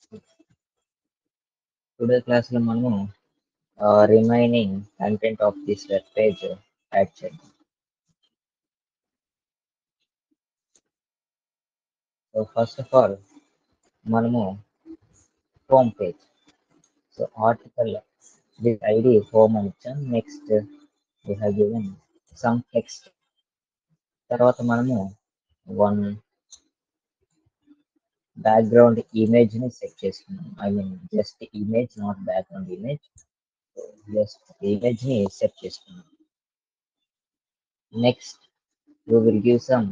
Today క్లాస్లో మనము remaining content of this web page add చేద్దాం సో ఫస్ట్ ఆఫ్ ఆల్ మనము home page so article this ID home అని ఇచ్చాం next we have given some text తర్వాత మనము one background image ని set చేసుకున్నాం I mean just image not background image just image ని set చేసుకున్నాం next we will give some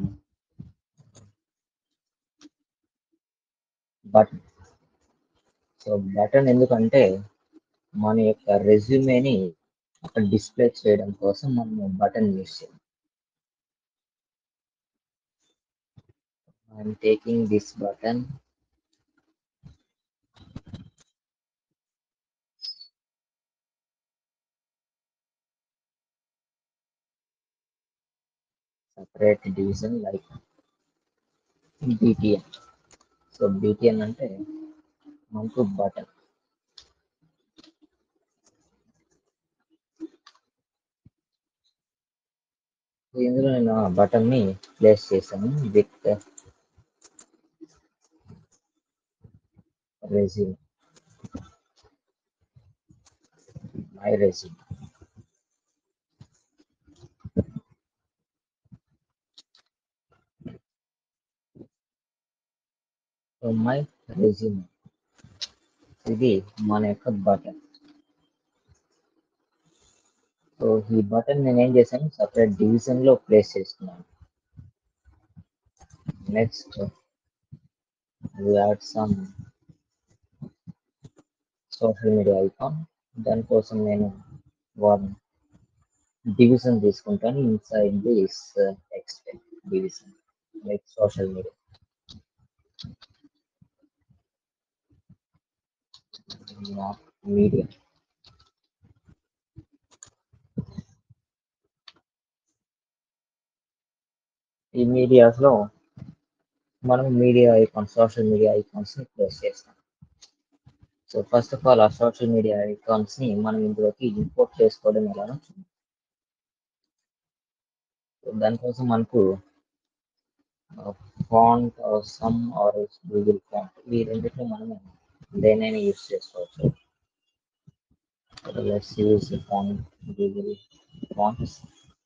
button so button ఎందుకంటే మన యొక్క రెజ్యూమేని అక్కడ డిస్ప్లే చేయడం కోసం మనము బటన్ యూస్ చేయాలి I'm taking this button separate division like BTN. So BTN అంటే మనకు బటన్ ఇందులో నేను ఆ బటన్ ని ప్లేస్ చేశాను with resume my resume so my resume ఇది మన యొక్క బటన్ సో ఈ బటన్ నేను ఏం చేశాను సపరేట్ డివిజన్ లో ప్లేస్ చేసుకున్నాను next add some social media icon దానికోసం నేను వన్ డివిజన్ తీసుకుంటాను inside this text division like social media media ఈ మీడియాస్ లో మనం media icons social media icons ని ప్లేస్ చేస్తాం సో ఫస్ట్ ఆఫ్ ఆల్ ఆ సోషల్ మీడియా ఐకాన్స్ ని మనం ఇందులోకి ఇంపోర్ట్ చేసుకోవడం ఎలానో చూద్దాం సో దానికోసం మనకు font some or Google font ఈ రెండిట్లో మనం దేనైనా యూస్ చేసుకోవచ్చు let's use font Google fonts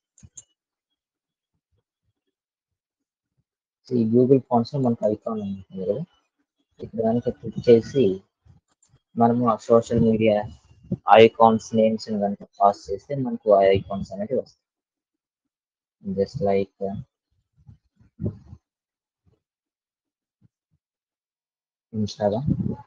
ఈ గూగుల్ ఫాంట్స్ లో మనకు ఐకాన్ ఉంటుంది కదా ఇక్కడ కనుక క్లిక్ చేసి మనము ఆ సోషల్ మీడియా ఐకాన్స్ నేమ్స్ కనుక పాస్ చేస్తే మనకు ఆ ఐకాన్స్ అనేవి వస్తాయి just like Instagram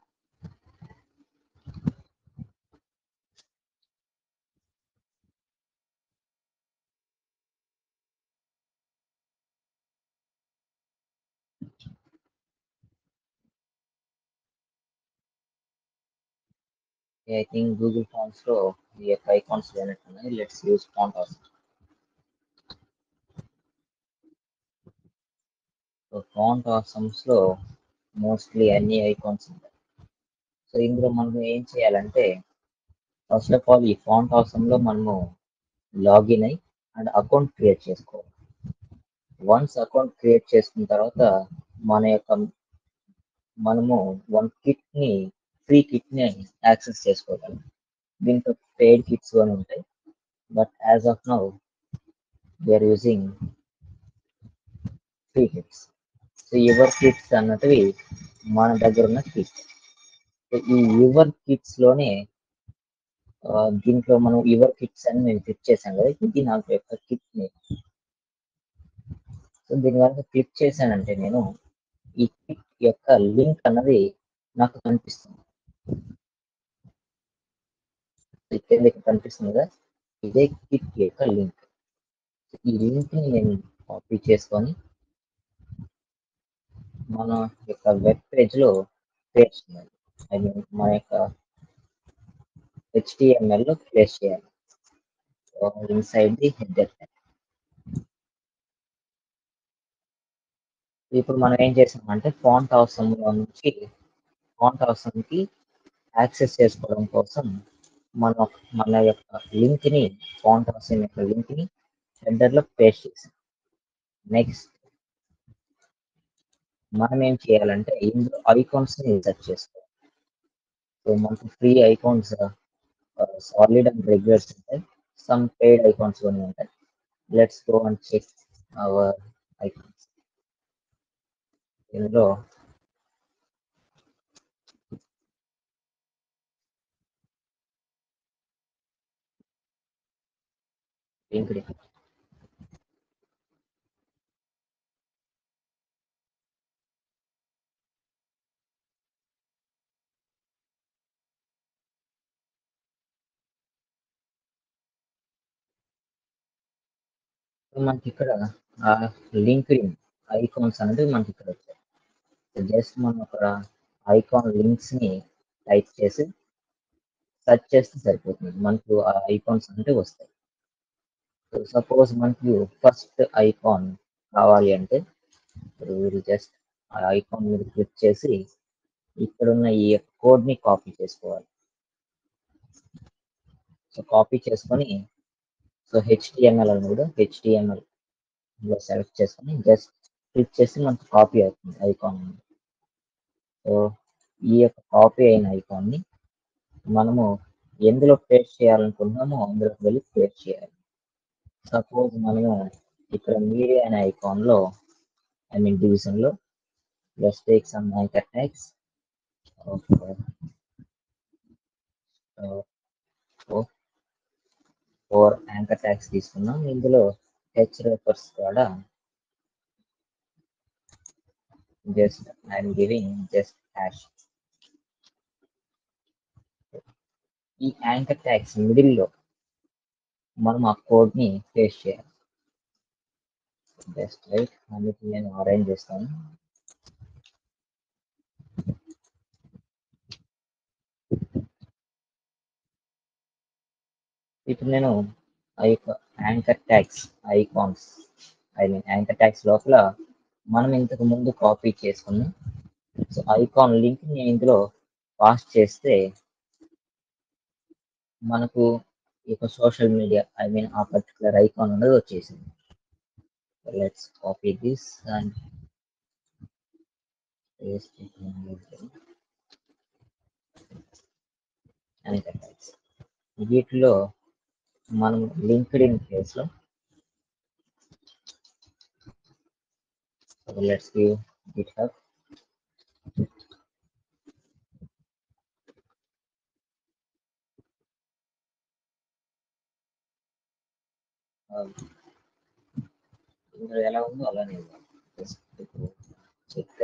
I think Google fonts లో ఈ యొక్క ఐకాన్స్ లేనట్టున్నాయి let's use font also so font awesomes లో మోస్ట్లీ అన్ని ఐకాన్స్ ఉంటాయి సో ఇందులో మనం ఏం చేయాలంటే ఫస్ట్ ఆఫ్ ఆల్ ఈ ఫాంట్ ఆసమ్ లో మనము లాగిన్ అయి అండ్ అకౌంట్ క్రియేట్ చేసుకోవాలి వన్స్ అకౌంట్ క్రియేట్ చేసుకున్న తర్వాత మన యొక్క మనము వన్ కిట్ ని ఫ్రీ కిట్ ని యాక్సెస్ చేసుకోగలం దీంట్లో పెయిడ్ కిట్స్ అని ఉంటాయి but as of now we're using free kits so your kits అన్నటివి మన దగ్గర ఉన్న కిట్ ఈ యువర్ కిట్స్ లోనే ఆ, దీంట్లో మనం యువర్ కిట్స్ అని నేను క్లిక్ చేశాను కదా ఇది నాకు యొక్క కిట్ ని సో దీని కనుక క్లిక్ చేశానంటే నేను ఈ కిట్ యొక్క లింక్ అన్నది నాకు కనిపిస్తుంది ఇక్కడ మీకు కనిపిస్తుంది కదా ఇదే కిట్ యొక్క లింక్ ఈ లింక్ ని నేను కాపీ చేసుకొని మన యొక్క వెబ్ పేజ్ లో పేస్ట్ చేయాలి ఐ మీన్ మన యొక్క హెచ్టిఎంఎల్ లో ప్లేస్ చేయాలి ఇన్సైడ్ ది హెడర్ ఇప్పుడు మనం ఏం చేసామంటే ఫాంట్ అవసరం నుంచి ఫాంట్ అవసరంకి యాక్సెస్ చేసుకోవడం కోసం మన మన యొక్క లింక్ని ఫాంట్ అవసరం యొక్క లింక్ని హెడర్లో పేస్ట్ చేసాం నెక్స్ట్ మనం ఏం చేయాలంటే ఇందులో ఐకాన్స్ని ఇన్సర్ట్ చేసుకోవాలి సో మనకు free icons solid and regulars ఉంటాయి సమ్ పెయిడ్ ఐకాన్స్ కొన్ని ఉంటాయి let's go and check our icons ఇందులో లింక్డ్ మనకి ఇక్కడ లింక్డ్ ఐకాన్స్ అనేది మనకి ఇక్కడ వచ్చాయి జస్ట్ మనం అక్కడ ఐకాన్ లింక్స్ ని టైప్ చేసి సెర్చ్ చేస్తే సరిపోతుంది మనకు ఆ ఐకాన్స్ అంటే వస్తాయి సో సపోజ్ మనకి ఫస్ట్ ఐకాన్ కావాలి అంటే మీరు జస్ట్ ఆ ఐకాన్ మీద క్లిక్ చేసి ఇక్కడ ఉన్న ఈ కోడ్ ని కాపీ చేసుకోవాలి సో కాపీ చేసుకొని సో హెచ్టిఎంఎల్ అని కూడా హెచ్టిఎంఎల్ లో సెలెక్ట్ చేసుకొని జస్ట్ క్లిక్ చేసి మనకు కాపీ అవుతుంది ఐకాన్ సో ఈ యొక్క కాపీ అయిన ఐకాన్ ని మనము ఎందులో పేస్ట్ చేయాలనుకుంటున్నామో అందులోకి వెళ్ళి పేస్ట్ చేయాలి సపోజ్ మనము ఇక్కడ మీడియా అనే ఐకాన్ లో ఐ మీన్ డివిజన్ లో let's take some anchor tags for anchor tags తీసుకున్నాం ఇందులో హెచ్ రెఫర్స్ కూడా just I'm giving just hash ఈ యాంకర్ ట్యాక్స్ మిడిల్లో మనం ఆ కోడ్ ని పేస్ట్ చేయాలి జస్ట్ రైట్ అందుకు నేను అరేంజ్ చేస్తాను ఇప్పుడు నేను ఆ యొక్క anchor tags icons I mean anchor tags లోపల మనం ఇంతకు ముందు కాపీ చేసుకున్నాం సో ఐకాన్ లింక్ నేను ఇందులో పాస్ చేస్తే మనకు ఈ యొక్క సోషల్ మీడియా ఐ మీన్ ఆ పర్టికులర్ ఐకాన్ అనేది వచ్చేసింది let's copy this and paste anchor tags వీటిలో మనం లింక్డ్ ఇన్ కేసులో లెట్స్ గివ్ గిట్ హబ్ ఇందులో ఎలా ఉందో అలానే చెక్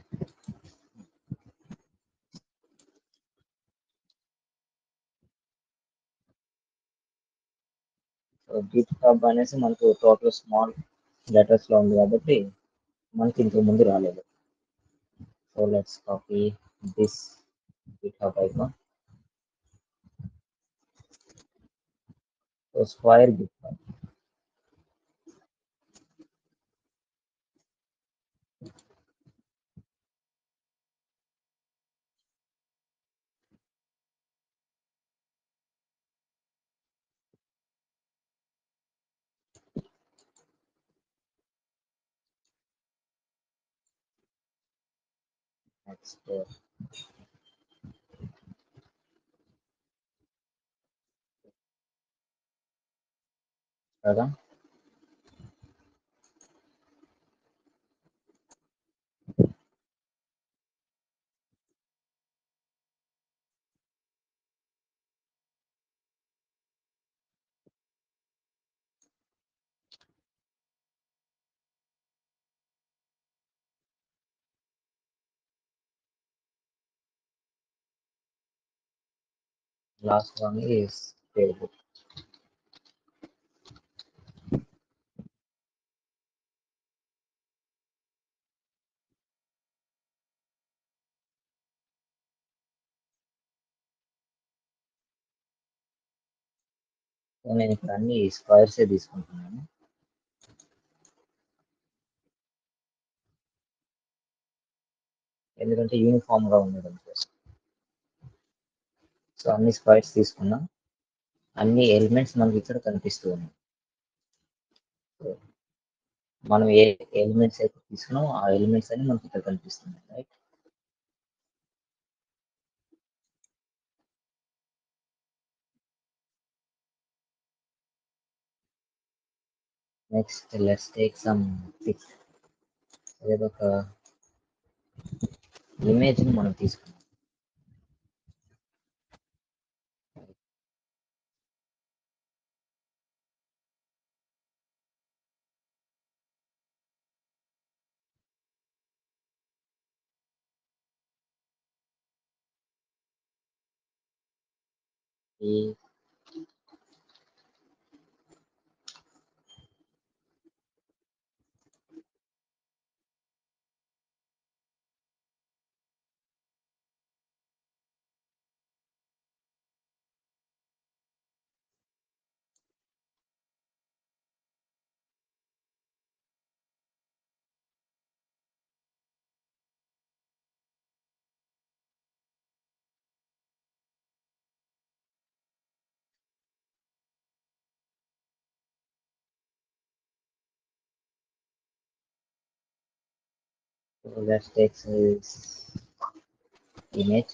గిట్ హబ్ అనేసి మనకు టోటల్ స్మాల్ లెటర్స్ లో ఉంది కాబట్టి మనకి ఇంతకు ముందు రాలేదు so let's copy this GitHub icon so square GitHub next కదా last one is Facebook. So నేను ఇక్కడ అన్ని స్క్వేర్స్ తీసుకుంటున్నాను ఎందుకంటే యూనిఫామ్ గా ఉండడం కోసం సో అన్ని స్ప్రైట్స్ తీసుకున్నాం అన్ని ఎలిమెంట్స్ మనకి ఇక్కడ కనిపిస్తూ ఉన్నాయి సో మనం ఏ ఎలిమెంట్స్ అయితే తీసుకున్నామో ఆ ఎలిమెంట్స్ అన్ని మనకి ఇక్కడ కనిపిస్తున్నాయి right next let's take some pic ఏదో ఒక ఇమేజ్ ని మనం తీసుకున్నాం ఈ So let's take this image.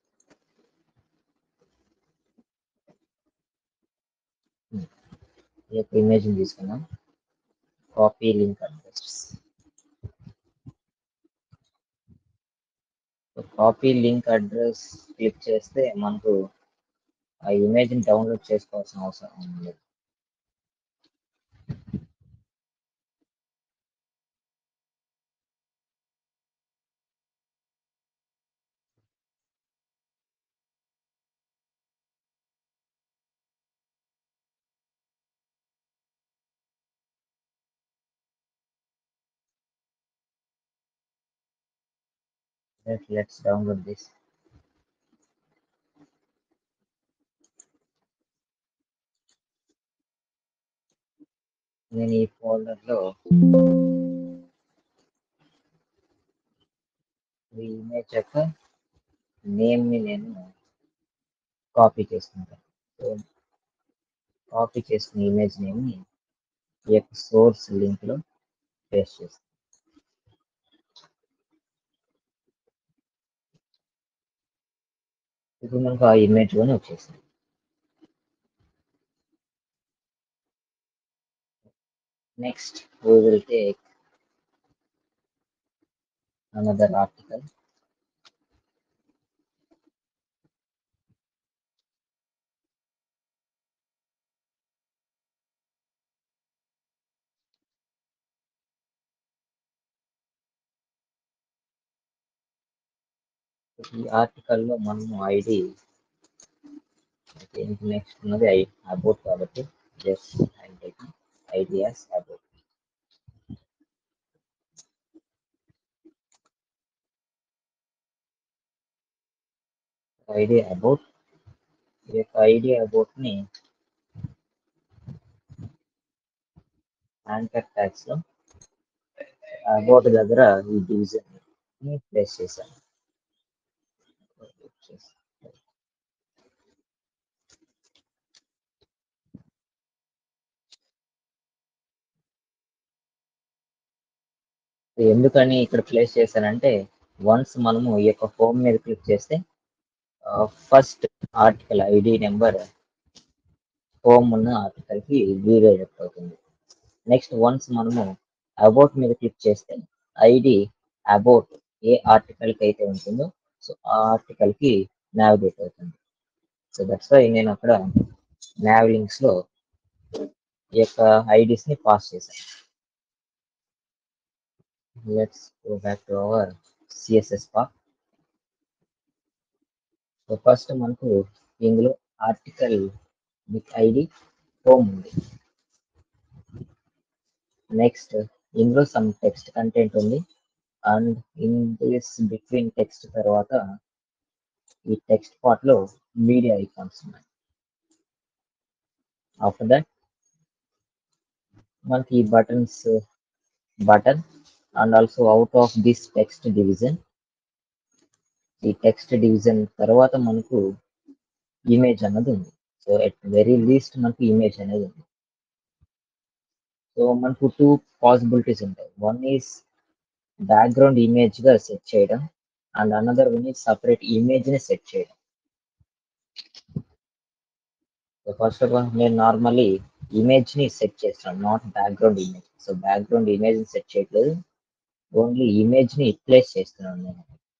Hmm. ఈ యొక్క ఇమేజ్ తీసుకున్నాం copy link address copy link address click చేస్తే మనకు ఆ ఇమేజ్ ని డౌన్లోడ్ చేసుకోవాల్సిన అవసరం ఉంది Let, let's download this. నేను ఈ folder లో ఈ ఇమేజ్ యొక్క నేమ్ ని నేను కాపీ చేసుకుంటాను సో కాపీ చేసుకున్న ఇమేజ్ నేమ్ ని ఈ యొక్క సోర్స్ లింక్ లో పేస్ట్ చేస్తాను ఇప్పుడు మనకు ఆ ఇమేజ్ అని వచ్చేసింది next we will take another article ఈ ఆర్టికల్ లో మనము ఐడి నెక్స్ట్ ఉన్నది ఐ అబౌట్ కాబట్టి just I'm taking ideas about idea about ఈ యొక్క ఐడియా అబౌట్ ని యాంకర్ ట్యాగ్స్ లో అబౌట్ దగ్గర ఈ డివిజన్ ని ప్లేస్ చేశాను ఎందుకని ఇక్కడ ప్లేస్ చేశానంటే వన్స్ మనము ఈ యొక్క హోమ్ మీద క్లిక్ చేస్తే first article ID number home ఉన్న ఆర్టికల్ కి రీడైరెక్ట్ అవుతుంది నెక్స్ట్ వన్స్ మనము అబౌట్ మీద క్లిక్ చేస్తే ఐడి అబౌట్ ఏ ఆర్టికల్ కి అయితే ఉంటుందో సో ఆ ఆర్టికల్ కి నావిగేట్ అవుతుంది సో దట్స్ వై నేను అక్కడ nav links లో ఈ యొక్క ఐడీస్ ని పాస్ చేశాను let's go back to our CSS part so first మనకు ఇందులో ఆర్టికల్ విత్ ఐడి హోమ్ ఉంది నెక్స్ట్ ఇందులో సమ్ టెక్స్ట్ కంటెంట్ ఉంది and in this between text తర్వాత ఈ టెక్స్ట్ పార్ట్ లో మీడియా ఐకాన్స్ ఉన్నాయి ఆఫ్టర్ దట్ మనకి ఈ buttons button and also out of this text division ఈ టెక్స్ట్ డివిజన్ తర్వాత మనకు ఇమేజ్ అన్నది ఉంది సో ఎట్ వెరీ లీస్ట్ మనకు ఇమేజ్ అనేది ఉంది సో మనకు టూ పాసిబిలిటీస్ ఉంటాయి వన్ ఈస్ బ్యాక్గ్రౌండ్ ఇమేజ్ గా సెట్ చేయడం and another one is separate image ని సెట్ చేయడం సో ఫస్ట్ ఆఫ్ ఆల్ నేను నార్మల్లీ ఇమేజ్ ని సెట్ చేస్తాను not background image so background image ని సెట్ చేయట్లేదు ఓన్లీ ఇమేజ్ ని ప్లేస్ చేస్తున్నాను నేను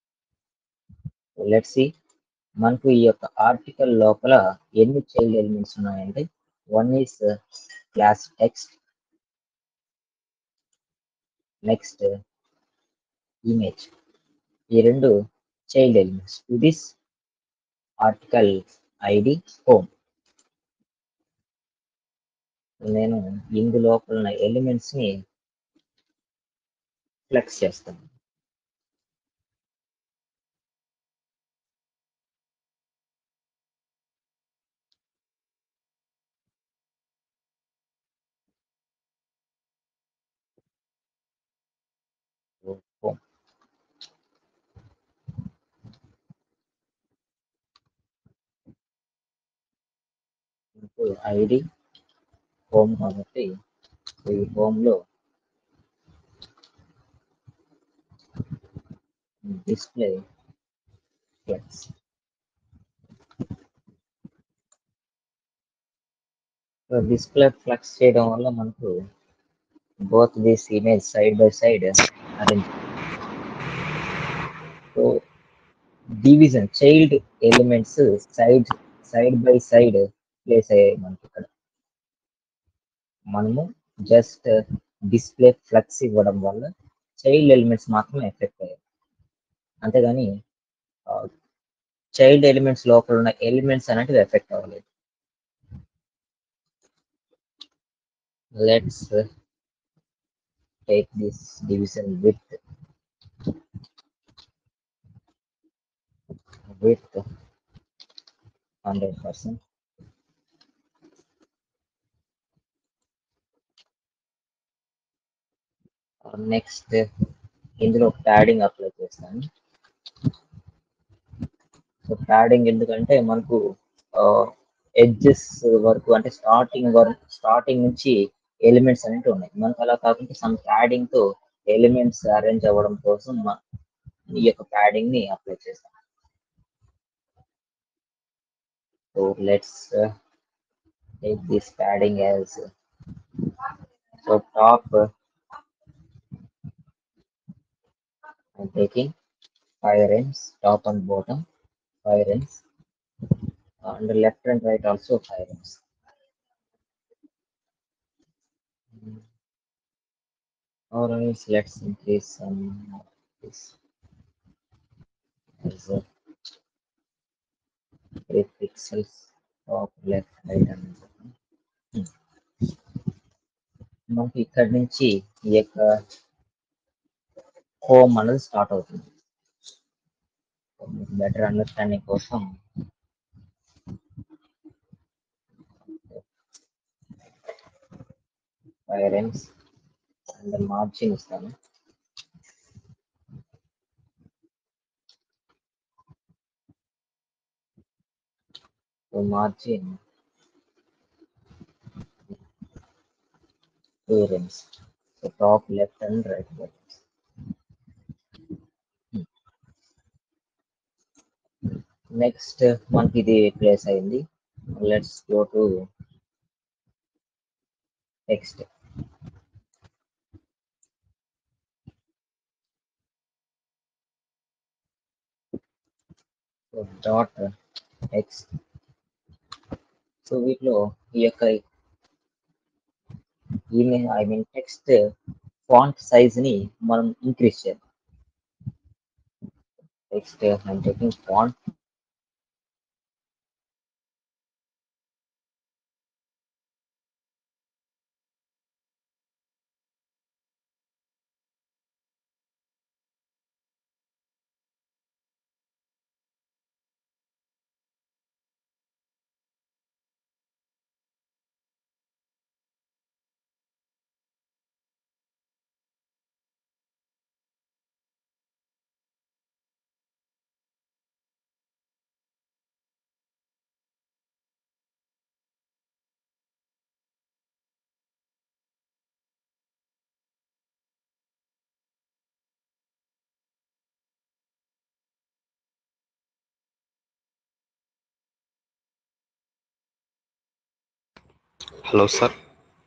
లెట్ సి మనకు ఈ యొక్క ఆర్టికల్ లోపల ఎన్ని చైల్డ్ ఎలిమెంట్స్ ఉన్నాయంటే one is class text next image ఈ రెండు child elements to this article ID home నేను ఇందు లోపల ఉన్న ఎలిమెంట్స్ ని ఫ్లెక్స్ చేస్తాను home ఇప్పుడు ఐడి హోమ్ కాబట్టి ఈ హోమ్ లో డిస్ప్లే ఫ్లెక్స్ డిస్ప్లే ఫ్లెక్స్ చేయడం వల్ల మనకు both this image side by side arrange so division child elements side side by side place అయ్యాయి మనకి ఇక్కడ మనము జస్ట్ డిస్ప్లే ఫ్లక్స్ ఇవ్వడం వల్ల చైల్డ్ ఎలిమెంట్స్ మాత్రమే ఎఫెక్ట్ అయ్యాయి అంతేగాని చైల్డ్ ఎలిమెంట్స్ లోపల ఉన్న ఎలిమెంట్స్ అనేటివి ఎఫెక్ట్ అవ్వలేదు let's take this division with with hundred percent next ఇందులో ప్యాడింగ్ అప్లై చేస్తాను సో ప్యాడింగ్ ఎందుకంటే మనకు ఎడ్జెస్ వరకు అంటే స్టార్టింగ్ వరకు స్టార్టింగ్ నుంచి ఎలిమెంట్స్ అనేవి ఉన్నాయి మనకు అలా కాకుండా సమ్ ప్యాడింగ్ తో ఎలిమెంట్స్ అరేంజ్ అవ్వడం కోసం మ- ఈ యొక్క ప్యాడింగ్ ని అప్లై చేస్తాం so let's take this padding as so top I'm taking five rings, top and bottom, five rings. And the left and right also five rings. Mm. Or else let's increase some of this. As a three pixels, top, left, right and bottom. Mm. మనకి ఇక్కడి నుంచి ఈ యొక్క home అనేది start అవుతుంది better understanding కోసం five rems and margin ఇస్తాను so margin two rems so top left and right buttons next మనకి ఇది ప్లేస్ అయింది let's go to text so dot X so వీటిలో ఈ యొక్క email I mean text font size ని మనం ఇంక్రీజ్ చేయాలి text I'm taking font hello sir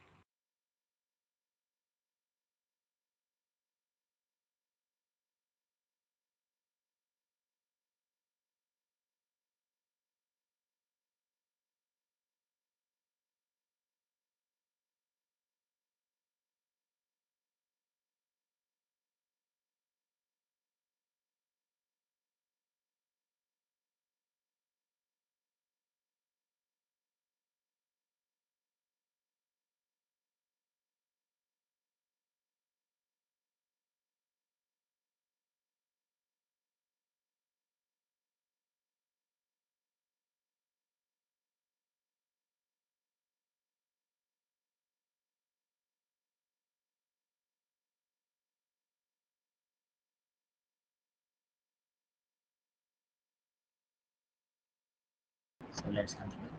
So let's continue.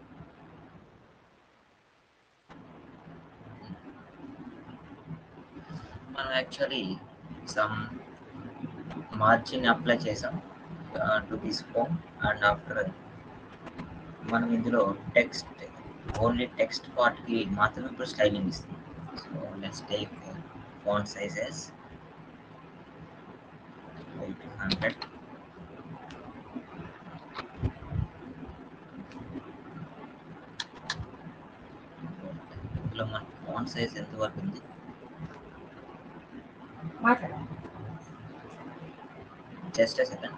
మనం యాక్చువల్లీ సమ్ మార్జిన్ అప్లై చేసాం to this phone and after మనం ఇందులో టెక్స్ట్ ఓన్లీ టెక్స్ట్ పార్ట్కి మాత్రమే ఇప్పుడు స్టైలింగ్ ఇస్తుంది so let's take font sizes eight hundred ఇందులో మన ఫాంట్ సైజ్ ఎంత వరకు ఉంది మాట్లాడు just second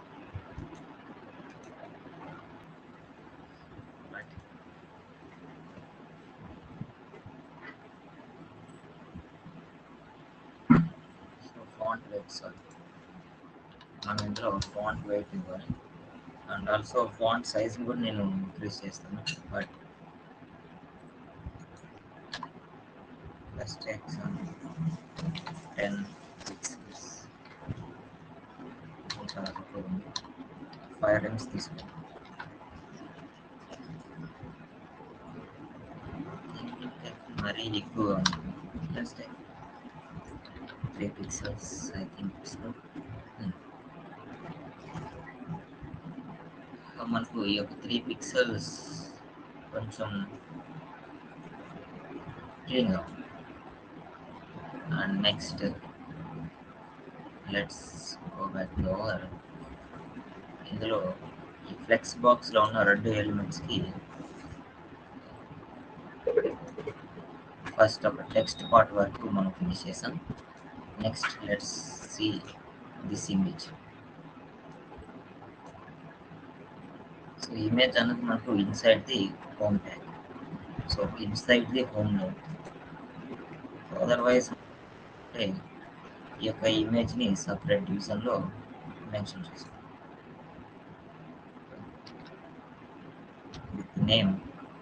so font weight sorry మనం ఇందులో ఫాంట్ వెయిట్ ఇవ్వాలి అండ్ ఆల్సో ఫాంట్ సైజ్ కూడా నేను ఇంక్రీజ్ చేస్తాను but let's take some 10 pixels ఇంకా తక్కువ ఉంది ఫైవ్ టైమ్స్ తీసుకోండి మరీ ఎక్కువ let's take three pixels I think it's good మనకు ఈ యొక్క త్రీ పిక్సెల్స్ కొంచెం క్లీన్గా and next let's go back to our ఇందులో ఈ ఫ్లెక్స్ బాక్స్లో ఉన్న రెండు ఎలిమెంట్స్కి ఫస్ట్ ఒక టెక్స్ట్ పార్ట్ వరకు మనం ఫినిష్ చేసాం next let's see this image so image అన్నది మనకు inside the home tag so inside the home note otherwise అంటే ఈ యొక్క ఇమేజ్ని సపరేట్ డివిజన్లో మెన్షన్ చేస్తాం with name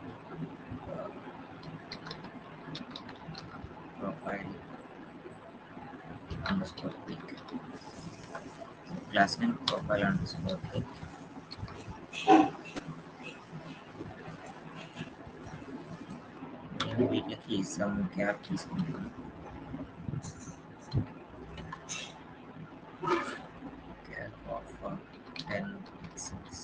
profile underscore pic class name profile underscore pic నేను వీటికి సమ్ గ్యాప్ తీసుకుంటాను gap of ten pixels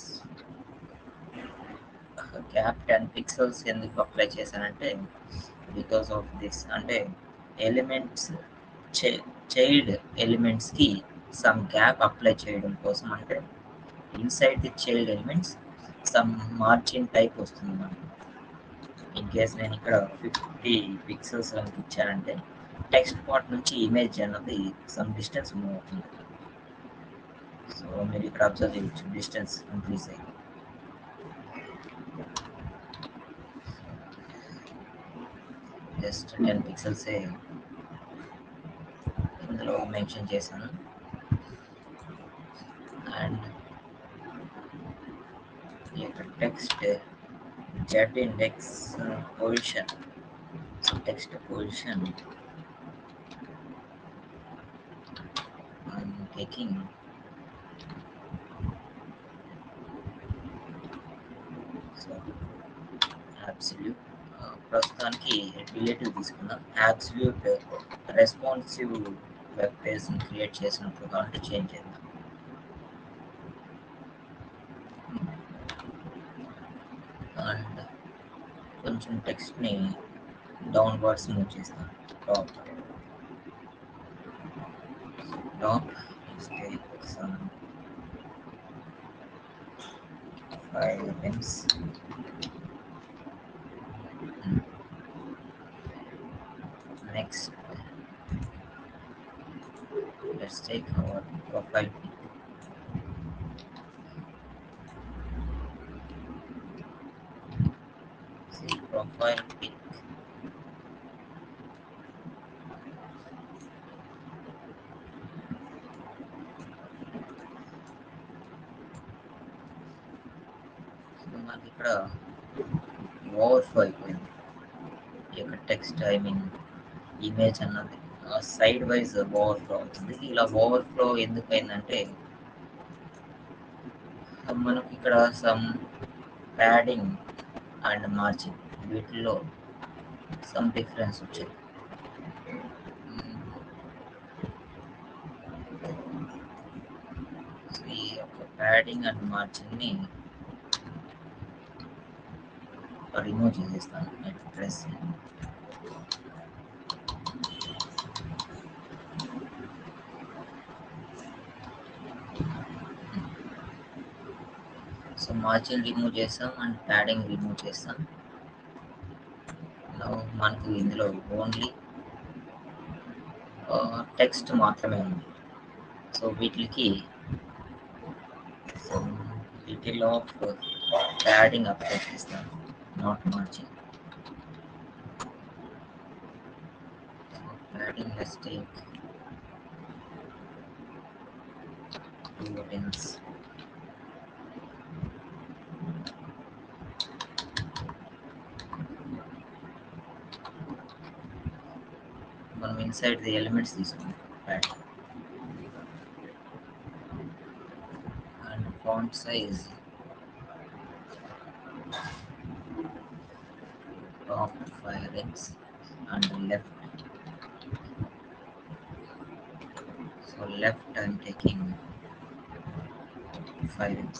gap ten pixels ఎందుకు అప్లై చేశానంటే బికాస్ ఆఫ్ దిస్ అంటే ఎలిమెంట్స్ చైల్డ్ ఎలిమెంట్స్కి సమ్ గ్యాప్ అప్లై చేయడం కోసం అంటే inside the child elements some margin type వస్తుంది మనకు ఇన్ కేస్ నేను ఇక్కడ ఫిఫ్టీ పిక్సెల్స్ కనుక ఇచ్చానంటే టెక్స్ట్ పార్ట్ నుంచి ఇమేజ్ అన్నది సమ్ డిస్టెన్స్ మూవ్ అవుతుంది సో మీరు ఇక్కడ అబ్జర్వ్ చేయొచ్చు డిస్టెన్స్ ఇంక్రీజ్ అయ్యి జస్ట్ టెన్ పిక్సెల్సే ఇందులో మెన్షన్ చేశాను అండ్ ఈ యొక్క text Z index position text position I'm taking so absolute ప్రస్తుతానికి రిలేటివ్ తీసుకుందాం అబ్సల్యూట్ రెస్పాన్సివ్ వెబ్ పేజ్ని క్రియేట్ చేసినప్పుడు కాబట్టి చేంజ్ చేద్దాం అండ్ కొంచెం టెక్స్ట్ని డౌన్వర్డ్స్ మూవ్ చేస్తాను top top take some five pins next let's take our profile pic see profile pic so మనకి ఇక్కడ ఓవర్ఫ్లో అయిపోయింది ఈ యొక్క టెక్స్ట్ ఐ మీన్ ఇమేజ్ అన్నది సైడ్ వైజ్ ఓవర్ఫ్లో అవుతుంది ఇలా ఓవర్ఫ్లో ఎందుకు అయిందంటే మనకి ఇక్కడ సమ్ ప్యాడింగ్ అండ్ మార్జిన్ వీటిలో సమ్ డిఫరెన్స్ వచ్చింది సో ఈ యొక్క ప్యాడింగ్ అండ్ మార్జిన్ని రిమూవ్ చేసేస్తాను net press so margin remove చేస్తాం అండ్ ప్యాడింగ్ రిమూవ్ చేస్తాం Now మనకు ఇందులో ఓన్లీ టెక్స్ట్ మాత్రమే ఉంది సో వీటికి so little of padding apply చేస్తాను not margin padding less take two tens మనం ఇన్సైడ్ ది ఎలిమెంట్స్ తీసుకుంటాం padding and font size top 5x and left so left i'm taking 5x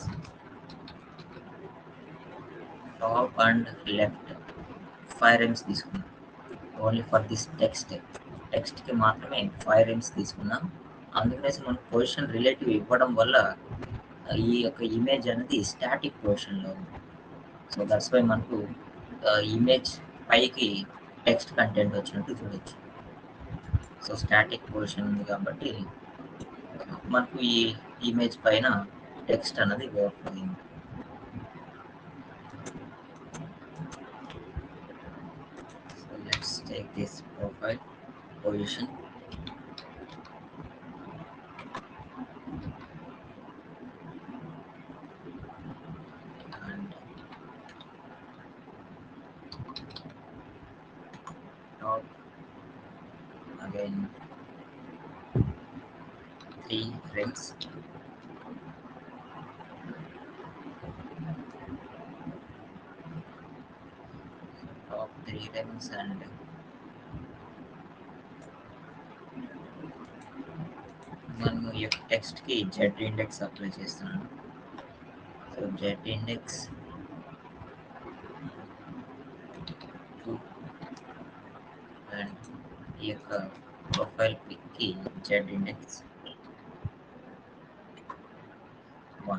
top and left 5x తీసుకున్నాం only for this text టెక్స్ట్కి మాత్రమే five rems తీసుకున్నాం అందుకనేసి మన position relative ఇవ్వడం వల్ల ఈ యొక్క ఇమేజ్ అనేది స్టాటిక్ పొజిషన్లో ఉంది సో దట్స్ వై మనకు ఇమేజ్ పైకి టెక్స్ట్ కంటెంట్ వచ్చినట్టు చూడొచ్చు సో స్టాటిక్ పొజిషన్ ఉంది కాబట్టి మనకు ఈ ఇమేజ్ పైన టెక్స్ట్ అన్నది వర్క్ అయింది So let's take this profile position. And top again three frames. Top three frames and మనము ఈ యొక్క టెక్స్ట్కి జెడ్ ఇండెక్స్ అప్లై చేస్తున్నాను so Z index two and ఈ యొక్క ప్రొఫైల్ పిక్కి జెడ్ ఇండెక్స్ వన్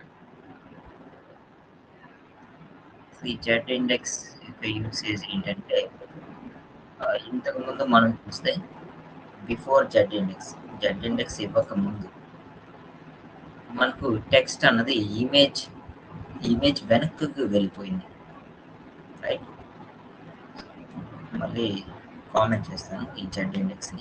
ఈ జెడ్ ఇండెక్స్ యొక్క యూసేజ్ ఏంటంటే ఆ, ఇంతకుముందు మనం చూస్తే before Z index Z index ఇవ్వక ముందు మనకు టెక్స్ట్ అన్నది ఇమేజ్ ఇమేజ్ వెనక్కి వెళ్ళిపోయింది రైట్ మళ్ళీ కామెంట్ చేస్తాను ఈ జెడ్ ఇండెక్స్ని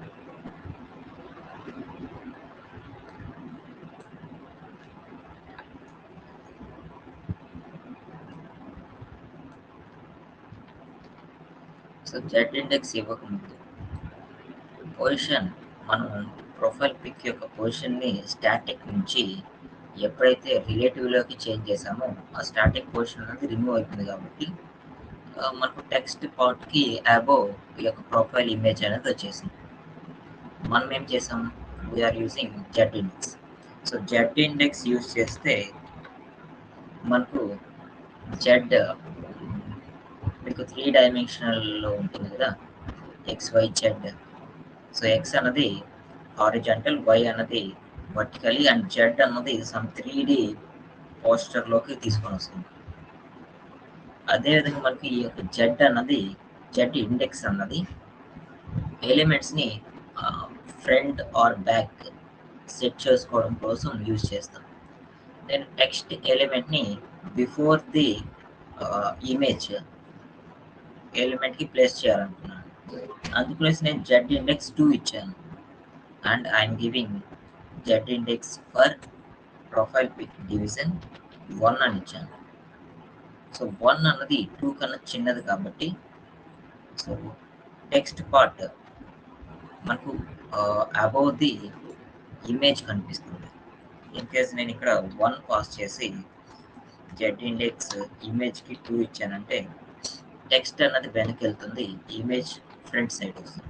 సో జెడ్ ఇండెక్స్ ఇవ్వకముందు పొజిషన్ మనం ప్రొఫైల్ పిక్ యొక్క పొజిషన్ని స్టాటిక్ నుంచి ఎప్పుడైతే రిలేటివ్లోకి చేంజ్ చేసామో ఆ స్టాటిక్ పొజిషన్ అనేది రిమూవ్ అయిపోయింది కాబట్టి ఆ, మనకు టెక్స్ట్ పార్ట్కి అబోవ్ ఈ యొక్క ప్రొఫైల్ ఇమేజ్ అనేది వచ్చేసింది మనం ఏం చేసాం we're using Z index so Z index use చేస్తే మనకు జెడ్ మీకు త్రీ డైమెన్షనల్లో ఉంటుంది కదా X Y Z so X అన్నది హారిజాంటల్ వై అన్నది వర్టికలీ అండ్ జెడ్ అన్నది సమ్ త్రీ డి పోస్టర్లోకి తీసుకొని వస్తుంది అదేవిధంగా మనకి ఈ యొక్క జెడ్ అన్నది జెడ్ ఇండెక్స్ అన్నది ఎలిమెంట్స్ని ఫ్రంట్ ఆర్ బ్యాక్ సెట్ చేసుకోవడం కోసం యూజ్ చేస్తాం నేను టెక్స్ట్ ఎలిమెంట్ని బిఫోర్ ది ఇమేజ్ ఎలిమెంట్కి ప్లేస్ చేయాలనుకున్నాను అందుకనేసి నేను జెడ్ ఇండెక్స్ టూ ఇచ్చాను and I'm giving Z index for profile pic division one అని ఇచ్చాను సో వన్ అన్నది టూ కన్నా చిన్నది కాబట్టి సో టెక్స్ట్ పార్ట్ మనకు అబౌవ్ ది ఇమేజ్ కనిపిస్తుంది ఇన్ కేస్ నేను ఇక్కడ వన్ పాస్ చేసి జెడ్ ఇండెక్స్ ఇమేజ్కి టూ ఇచ్చానంటే టెక్స్ట్ అన్నది వెనక్కి వెళ్తుంది ఇమేజ్ ఫ్రంట్ సైడ్ వస్తుంది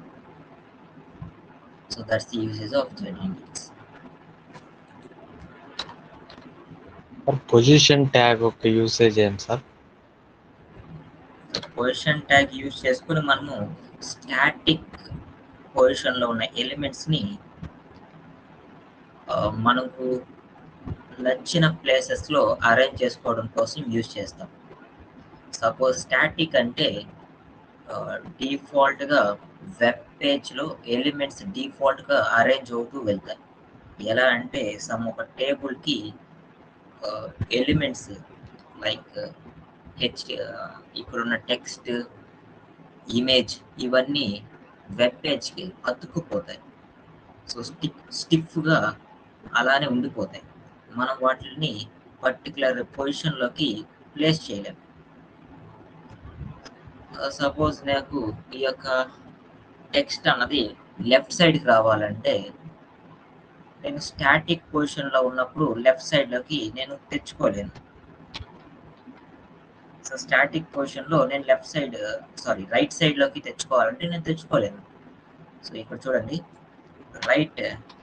so that's the usage of Z index sir position tag ఒక యూసేజ్ ఏం సార్ పొజిషన్ ట్యాగ్ యూజ్ చేసుకుని మనము స్టాటిక్ పొజిషన్లో ఉన్న ఎలిమెంట్స్ని మనకు నచ్చిన ప్లేసెస్లో అరేంజ్ చేసుకోవడం కోసం యూజ్ చేస్తాం సపోజ్ స్టాటిక్ అంటే డిఫాల్ట్గా వెబ్ పేజ్లో ఎలిమెంట్స్ డిఫాల్ట్గా అరేంజ్ అవుతూ వెళ్తాయి ఎలా అంటే సమ్ ఒక టేబుల్కి ఎలిమెంట్స్ లైక్ హెచ్ ఇక్కడున్న టెక్స్ట్ ఇమేజ్ ఇవన్నీ వెబ్ పేజ్కి అతుక్కుపోతాయి సో స్టిక్ స్టిఫ్గా అలానే ఉండిపోతాయి మనం వాటిని పర్టికులర్ పొజిషన్లోకి ప్లేస్ చేయలేం సపోజ్ నాకు ఈ యొక్క టెక్స్ట్ అన్నది లెఫ్ట్ సైడ్కి రావాలంటే నేను స్టాటిక్ పొజిషన్లో ఉన్నప్పుడు లెఫ్ట్ సైడ్లోకి నేను తెచ్చుకోలేను సో స్టాటిక్ పొజిషన్లో నేను లెఫ్ట్ సైడ్ సారీ రైట్ సైడ్లోకి తెచ్చుకోవాలంటే నేను తెచ్చుకోలేను సో ఇక్కడ చూడండి right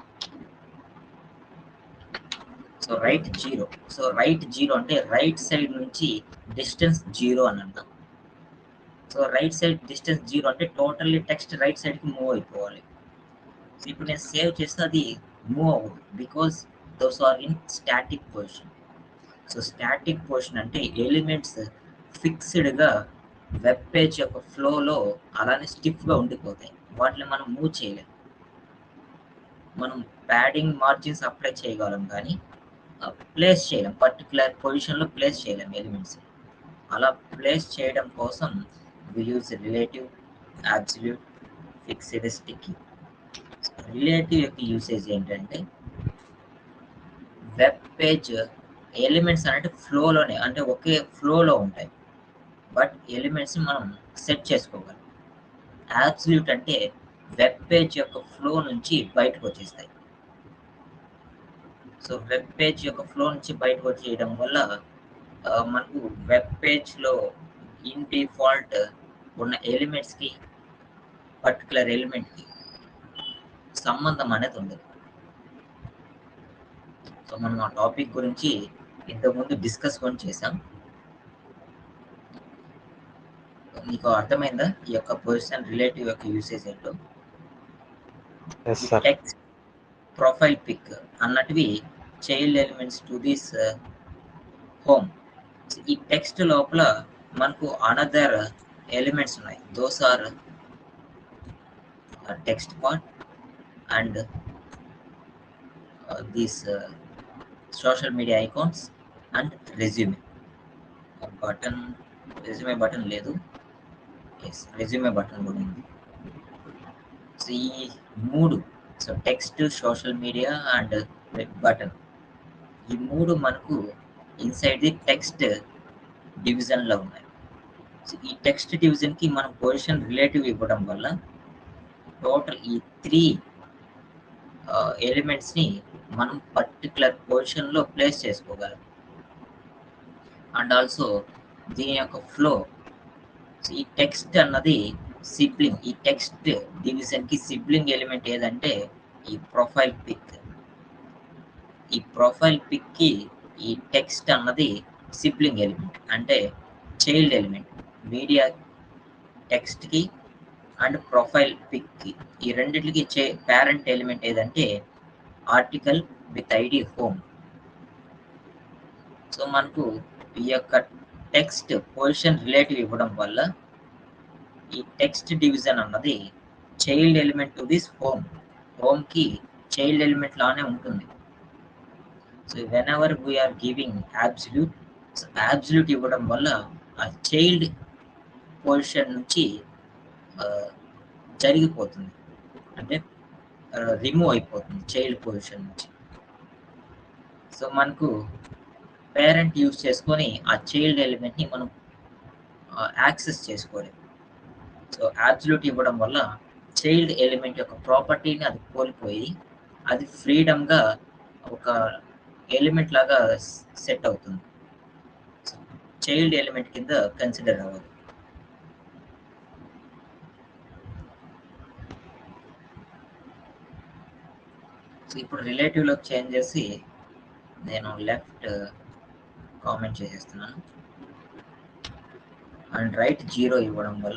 so right zero so right zero అంటే రైట్ సైడ్ నుంచి డిస్టెన్స్ జీరో అని అంటాం so right side distance zero అంటే టోటల్లీ టెక్స్ట్ రైట్ సైడ్కి మూవ్ అయిపోవాలి సో ఇప్పుడు నేను సేవ్ చేస్తే అది మూవ్ అవ్వదు because those are in static position so static position అంటే ఎలిమెంట్స్ ఫిక్స్డ్గా వెబ్ పేజ్ యొక్క ఫ్లోలో అలానే స్టిఫ్గా ఉండిపోతాయి వాటిని మనం మూవ్ చేయలేం మనం ప్యాడింగ్ మార్జిన్స్ అప్లై చేయగలం కానీ ప్లేస్ చేయలేం పర్టికులర్ పొజిషన్లో ప్లేస్ చేయలేం ఎలిమెంట్స్ అలా ప్లేస్ చేయడం కోసం we use relative absolute fixed sticky relative యొక్క యూసేజ్ ఏంటంటే వెబ్ పేజ్ ఎలిమెంట్స్ అంటే ఫ్లోలోనే అంటే ఒకే ఫ్లోలో ఉంటాయి బట్ ఎలిమెంట్స్ మనం సెట్ చేసుకోగలం యాబ్సల్యూట్ అంటే వెబ్ పేజ్ యొక్క ఫ్లో నుంచి బయటకు వచ్చేస్తాయి సో వెబ్ పేజ్ యొక్క ఫ్లో నుంచి బయటకు వచ్చేయడం వల్ల మనకు వెబ్ పేజ్లో ఇన్ డిఫాల్ట్ ఉన్న ఎలిమెంట్స్కి పర్టికులర్ ఎలిమెంట్కి సంబంధం అనేది ఉండదు సో మనం ఆ టాపిక్ గురించి ఇంతకుముందు డిస్కస్ కూడా చేసాం మీకు అర్థమైందా ఈ యొక్క పొజిషన్ రిలేటివ్ యొక్క యూసేజ్ ఏంటో yes sir text profile pic అన్నటివి child elements to this home ఈ టెక్స్ట్ లోపల మనకు అనదర్ ఎలిమెంట్స్ ఉన్నాయి those are text part and these social media icons and resume button resume button లేదు ఎస్ రెజ్యూమే బటన్ కూడా ఉంది so ఈ మూడు so text social media and web button ఈ మూడు మనకు ఇన్సైడ్ ది టెక్స్ట్ డివిజన్లో ఉన్నాయి సో ఈ టెక్స్ట్ డివిజన్కి మనం పొజిషన్ రిలేటివ్ ఇవ్వడం వల్ల టోటల్ ఈ త్రీ ఎలిమెంట్స్ని మనం పర్టికులర్ పొజిషన్లో ప్లేస్ చేసుకోగలం అండ్ ఆల్సో దీని యొక్క ఫ్లో ఈ టెక్స్ట్ అన్నది సిబ్లింగ్ ఈ టెక్స్ట్ డివిజన్కి సిబ్లింగ్ ఎలిమెంట్ ఏదంటే ఈ ప్రొఫైల్ పిక్ ఈ ప్రొఫైల్ పిక్కి ఈ టెక్స్ట్ అన్నది సిబ్లింగ్ ఎలిమెంట్ అంటే చైల్డ్ ఎలిమెంట్ మీడియా టెక్స్ట్కి అండ్ ప్రొఫైల్ పిక్కి ఈ రెండింటికి ఇచ్చే పేరెంట్ ఎలిమెంట్ ఏదంటే article with ID home so మనకు ఈ యొక్క టెక్స్ట్ పొజిషన్ రిలేటివ్ ఇవ్వడం వల్ల ఈ టెక్స్ట్ డివిజన్ అన్నది child element to this home హోమ్కి చైల్డ్ ఎలిమెంట్ లానే ఉంటుంది so whenever we are giving absolute so absolute ఇవ్వడం వల్ల ఆ చైల్డ్ పొజిషన్ నుంచి ఆ, జరిగిపోతుంది అంటే రిమూవ్ అయిపోతుంది చైల్డ్ పొజిషన్ నుంచి సో మనకు పేరెంట్ యూజ్ చేసుకొని ఆ చైల్డ్ ఎలిమెంట్ని మనం యాక్సెస్ చేసుకోలేము సో యాబ్సల్యూట్ ఇవ్వడం వల్ల చైల్డ్ ఎలిమెంట్ యొక్క ప్రాపర్టీని అది కోల్పోయి అది ఫ్రీడమ్గా ఒక ఎలిమెంట్ లాగా సెట్ అవుతుంది చైల్డ్ ఎలిమెంట్ కింద కన్సిడర్ అవ్వదు సో ఇప్పుడు రిలేటివ్లోకి చేంజ్ చేసి నేను లెఫ్ట్ కామెంట్ చేసేస్తున్నాను అండ్ రైట్ జీరో ఇవ్వడం వల్ల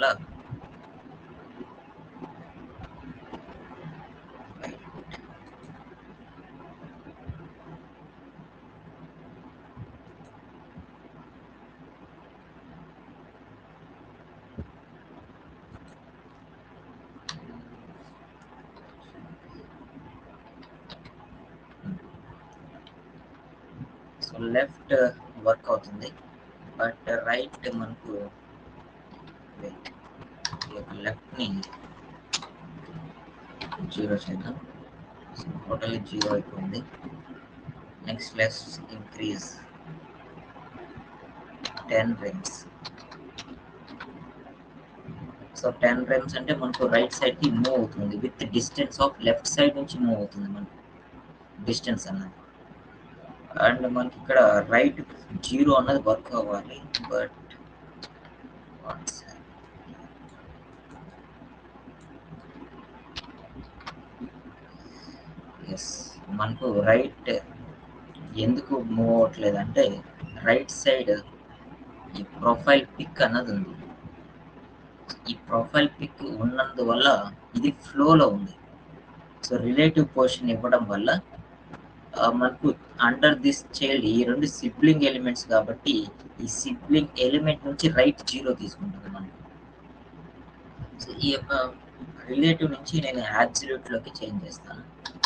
సో లెఫ్ట్ వర్క్ అవుతుంది బట్ రైట్ మనకు వెయిట్ లెఫ్ట్ని జీరో చేద్దాం సో టోటల్ జీరో అయిపోయింది next let's increase ten rems so ten rems అంటే మనకు రైట్ సైడ్ కి మూవ్ అవుతుంది with distance of left side నుంచి మూవ్ అవుతుంది మనకు డిస్టెన్స్ అన్నది అండ్ మనకి ఇక్కడ రైట్ జీరో అన్నది వర్క్ అవ్వాలి బట్ ఎస్ మనకు రైట్ ఎందుకు మూవ్ అవ్వట్లేదు అంటే రైట్ సైడ్ ఈ ప్రొఫైల్ పిక్ అన్నది ఉంది ఈ ప్రొఫైల్ పిక్ ఉన్నందువల్ల ఇది ఫ్లోలో ఉంది సో రిలేటివ్ పొజిషన్ ఇవ్వడం వల్ల ఆ, మనకు అండర్ దిస్ చైల్డ్ ఈ రెండు సిబ్లింగ్ ఎలిమెంట్స్ కాబట్టి ఈ సిబ్లింగ్ ఎలిమెంట్ నుంచి రైట్ జీరో తీసుకుంటుంది మనం సో ఈ యొక్క రిలేటివ్ నుంచి నేను absolute లోకి చేంజ్ చేస్తాను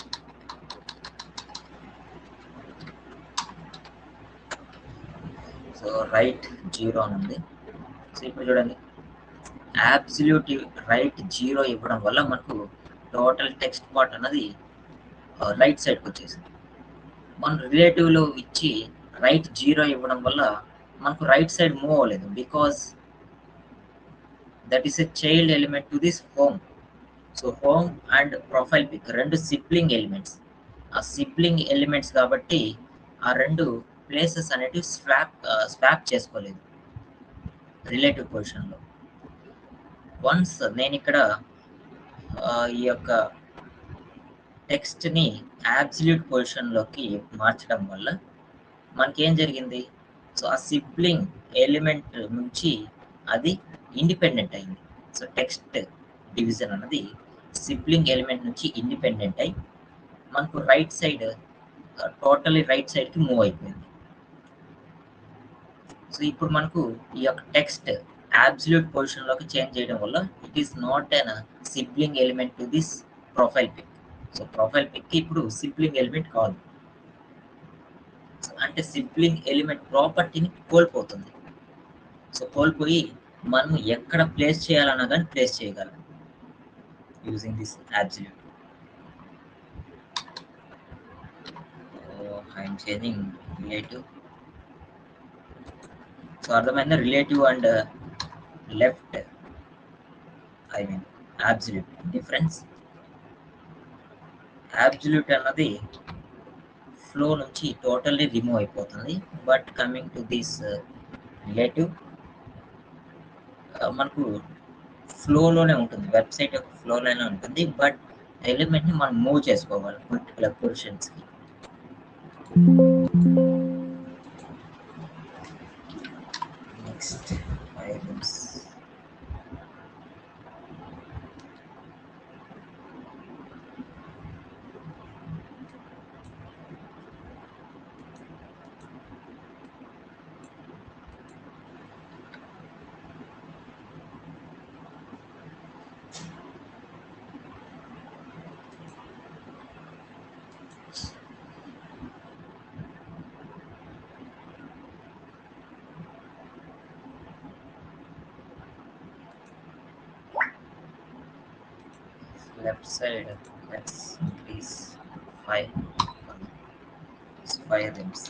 సో రైట్ జీరో అని ఉంది సో ఇప్పుడు చూడండి అబ్సల్యూట్ రైట్ జీరో ఇవ్వడం వల్ల మనకు టోటల్ టెక్స్ట్ పార్ట్ అన్నది రైట్ సైడ్కి వచ్చేసింది మన రిలేటివ్లో ఇచ్చి రైట్ జీరో ఇవ్వడం వల్ల మనకు రైట్ సైడ్ మూవ్ అవ్వలేదు because that is a child element to this home so home and profile pic రెండు సిబ్లింగ్ ఎలిమెంట్స్ ఆ సిబ్లింగ్ ఎలిమెంట్స్ కాబట్టి ఆ రెండు ప్లేసెస్ అనేటివి స్వాప్ స్వాప్ చేసుకోలేదు రిలేటివ్ పొజిషన్లో వన్స్ నేను ఇక్కడ ఆ, ఈ యొక్క టెక్స్ట్ని యాబ్సల్యూట్ పొజిషన్లోకి మార్చడం వల్ల మనకేం జరిగింది సో ఆ సిబ్లింగ్ ఎలిమెంట్ నుంచి అది ఇండిపెండెంట్ అయింది సో టెక్స్ట్ డివిజన్ అన్నది సిబ్లింగ్ ఎలిమెంట్ నుంచి ఇండిపెండెంట్ అయి మనకు రైట్ సైడ్ టోటలీ రైట్ సైడ్కి మూవ్ అయిపోయింది సో ఇప్పుడు మనకు ఈ యొక్క టెక్స్ట్ అబ్సల్యూట్ పొజిషన్లోకి చేంజ్ చేయడం వల్ల it is not an sibling element to this profile pic so profile pic ఇప్పుడు సిబ్లింగ్ ఎలిమెంట్ కాదు అంటే సిబ్లింగ్ ఎలిమెంట్ ప్రాపర్టీని కోల్పోతుంది సో కోల్పోయి మనం ఎక్కడ ప్లేస్ చేయాలన్నా కానీ ప్లేస్ చేయగలం using this absolute I'm changing relative so అర్థమైందా relative and left I mean absolute difference absolute అన్నది ఫ్లో నుంచి టోటల్లీ రిమూవ్ అయిపోతుంది but coming to this relative మనకు ఫ్లోలోనే ఉంటుంది వెబ్సైట్ యొక్క ఫ్లోలోనే ఉంటుంది బట్ ఎలిమెంట్ని మనం మూవ్ చేసుకోవాలి పర్టికులర్ పొజిషన్స్కి next items left side let's increase 5 5 rims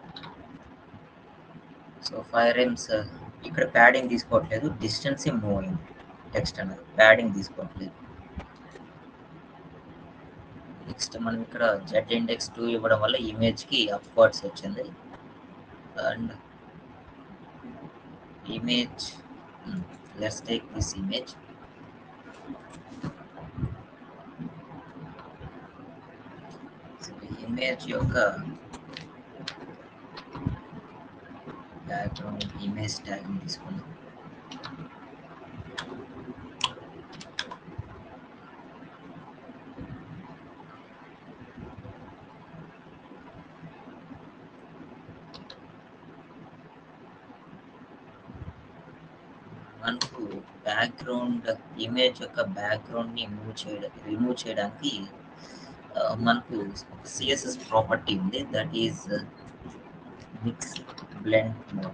so five rems ఇక్కడ ప్యాడింగ్ తీసుకోవట్లేదు డిస్టెన్స్ మూవ్ అయింది టెక్స్ట్ అనేది ప్యాడింగ్ తీసుకోవట్లేదు నెక్స్ట్ మనం ఇక్కడ జెడ్ ఇండెక్స్ టూ ఇవ్వడం వల్ల ఇమేజ్కి అప్వర్డ్స్ వచ్చింది and image let's take this image image యొక్క బ్యాక్గ్రౌండ్ ఇమేజ్ ట్యాగ్ తీసుకుందాం మనకు బ్యాక్గ్రౌండ్ ఇమేజ్ యొక్క బ్యాక్గ్రౌండ్ ని మూవ్ చేయడం రిమూవ్ చేయడానికి ఆ, మనకు సిఎస్ఎస్ ప్రాపర్టీ ఉంది that is mix blend mode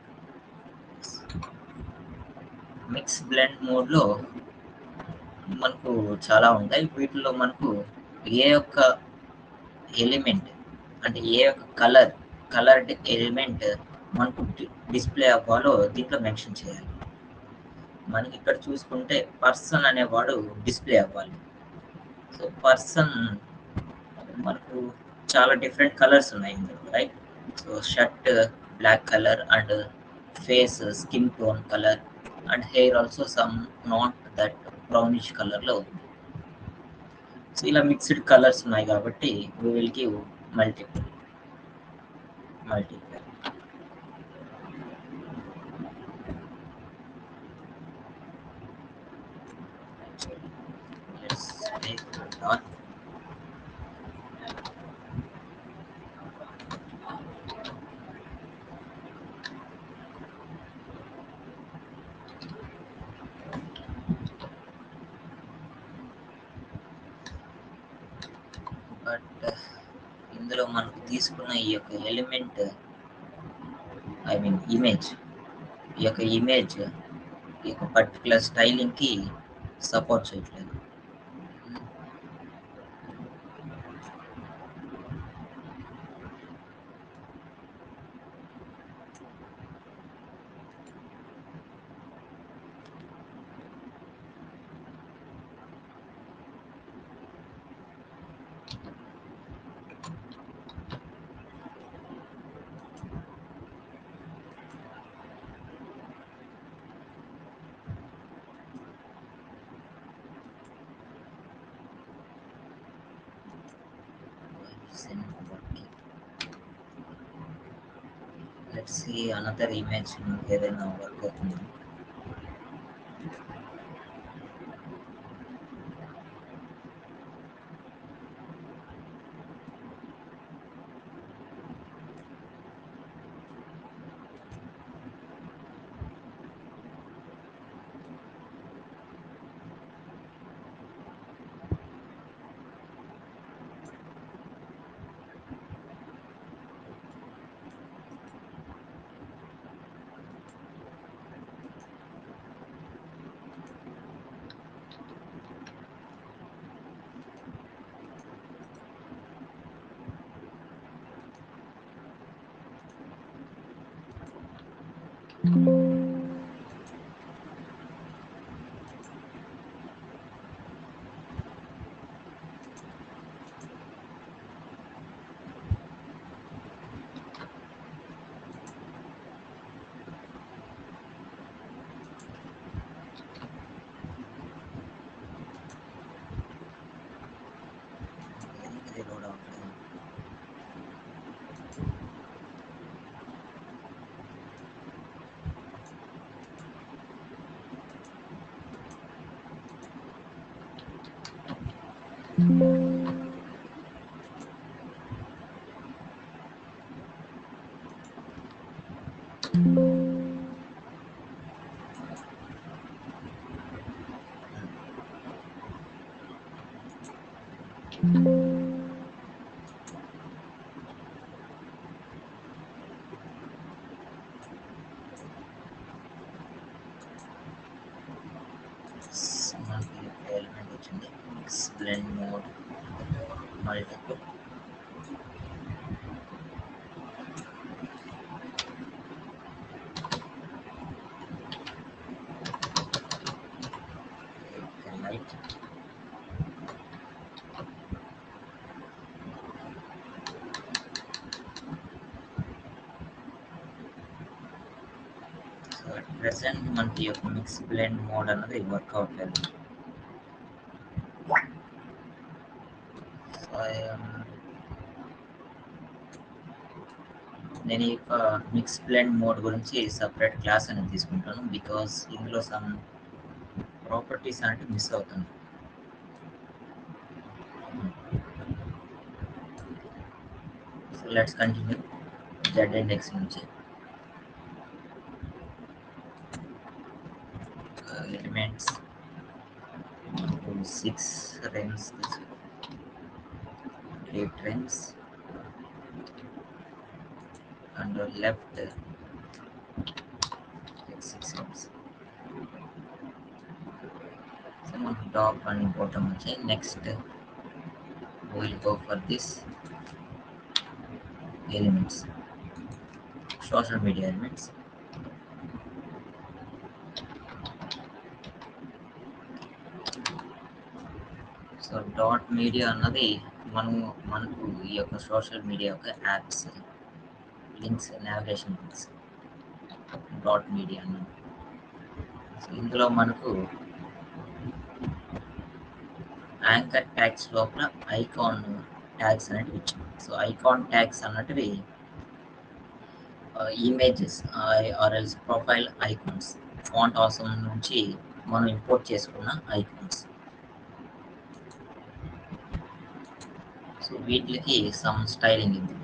mix blend మోడ్లో మనకు చాలా ఉంటాయి వీటిలో మనకు ఏ యొక్క ఎలిమెంట్ అంటే ఏ యొక్క కలర్ కలర్డ్ ఎలిమెంట్ మనకు డిస్ప్లే అవ్వాలో దీంట్లో మెన్షన్ చేయాలి మనకి ఇక్కడ చూసుకుంటే పర్సన్ అనేవాడు డిస్ప్లే అవ్వాలి సో పర్సన్ మనకు చాలా డిఫరెంట్ కలర్స్ ఉన్నాయి ఇందులో right so shirt black colour and face skin tone colour and hair also some not that brownish కలర్లో ఉంది సో ఇలా మిక్స్డ్ కలర్స్ ఉన్నాయి కాబట్టి we will give multiple multiple let's make dot but ఇందులో మనకు తీసుకున్న ఈ యొక్క ఎలిమెంట్ ఐ మీన్ ఇమేజ్ ఈ యొక్క ఇమేజ్ ఈ యొక్క పర్టికులర్ స్టైలింగ్కి సపోర్ట్ చేయట్లేదు లెట్స్ సీ అనదర్ ఇమేజ్ ఏదైనా వర్క్ అవుతుంది ఇది లోడ్ అవ్వట్లేదు మనకి ఎలిమెంట్ వచ్చింది mix blend mode multiple Okay, light so at present మనకి యొక్క మిక్స్ బ్లెండ్ మోడ్ అన్నది వర్క్ అవ్వట్లేదు సో నేను ఈ యొక్క మిక్స్ బ్లెండ్ మోడ్ గురించి సపరేట్ క్లాస్ అనేది తీసుకుంటాను బికాస్ ఇందులో సమ్ ప్రాపర్టీస్ అంటే మిస్ అవుతుంది so let's continue Z index నుంచి elements six rems eight rems and left six rems so on top and bottom వచ్చాయి next we'll go for this elements social media elements so dot media అన్నది మనం మనకు ఈ యొక్క social media యొక్క apps links navigation links dot media అన్నది so ఇందులో మనకు యాంకర్ ట్యాగ్స్ లోపల ఐకాన్ ట్యాగ్స్ అనేటివి ఇచ్చాం సో ఐకాన్ ట్యాగ్స్ అన్నటివి ఇమేజెస్ ఆర్ఎల్స్ ప్రొఫైల్ ఐకాన్స్ ఫాంట్ అవసరం నుంచి మనం ఇంపోర్ట్ చేసుకున్న ఐకాన్స్ సో వీటికి సమ్ స్టైలింగ్ ఇది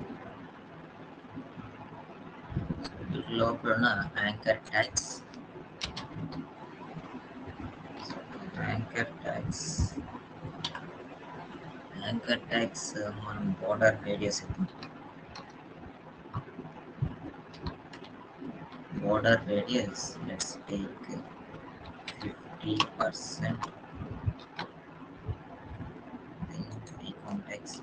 వీటి లోపల ఉన్న anchor tags anchor tags anchor tags మనం బోర్డర్ రేడియస్ ఇద్దాం border radius let's take fifty percent contacts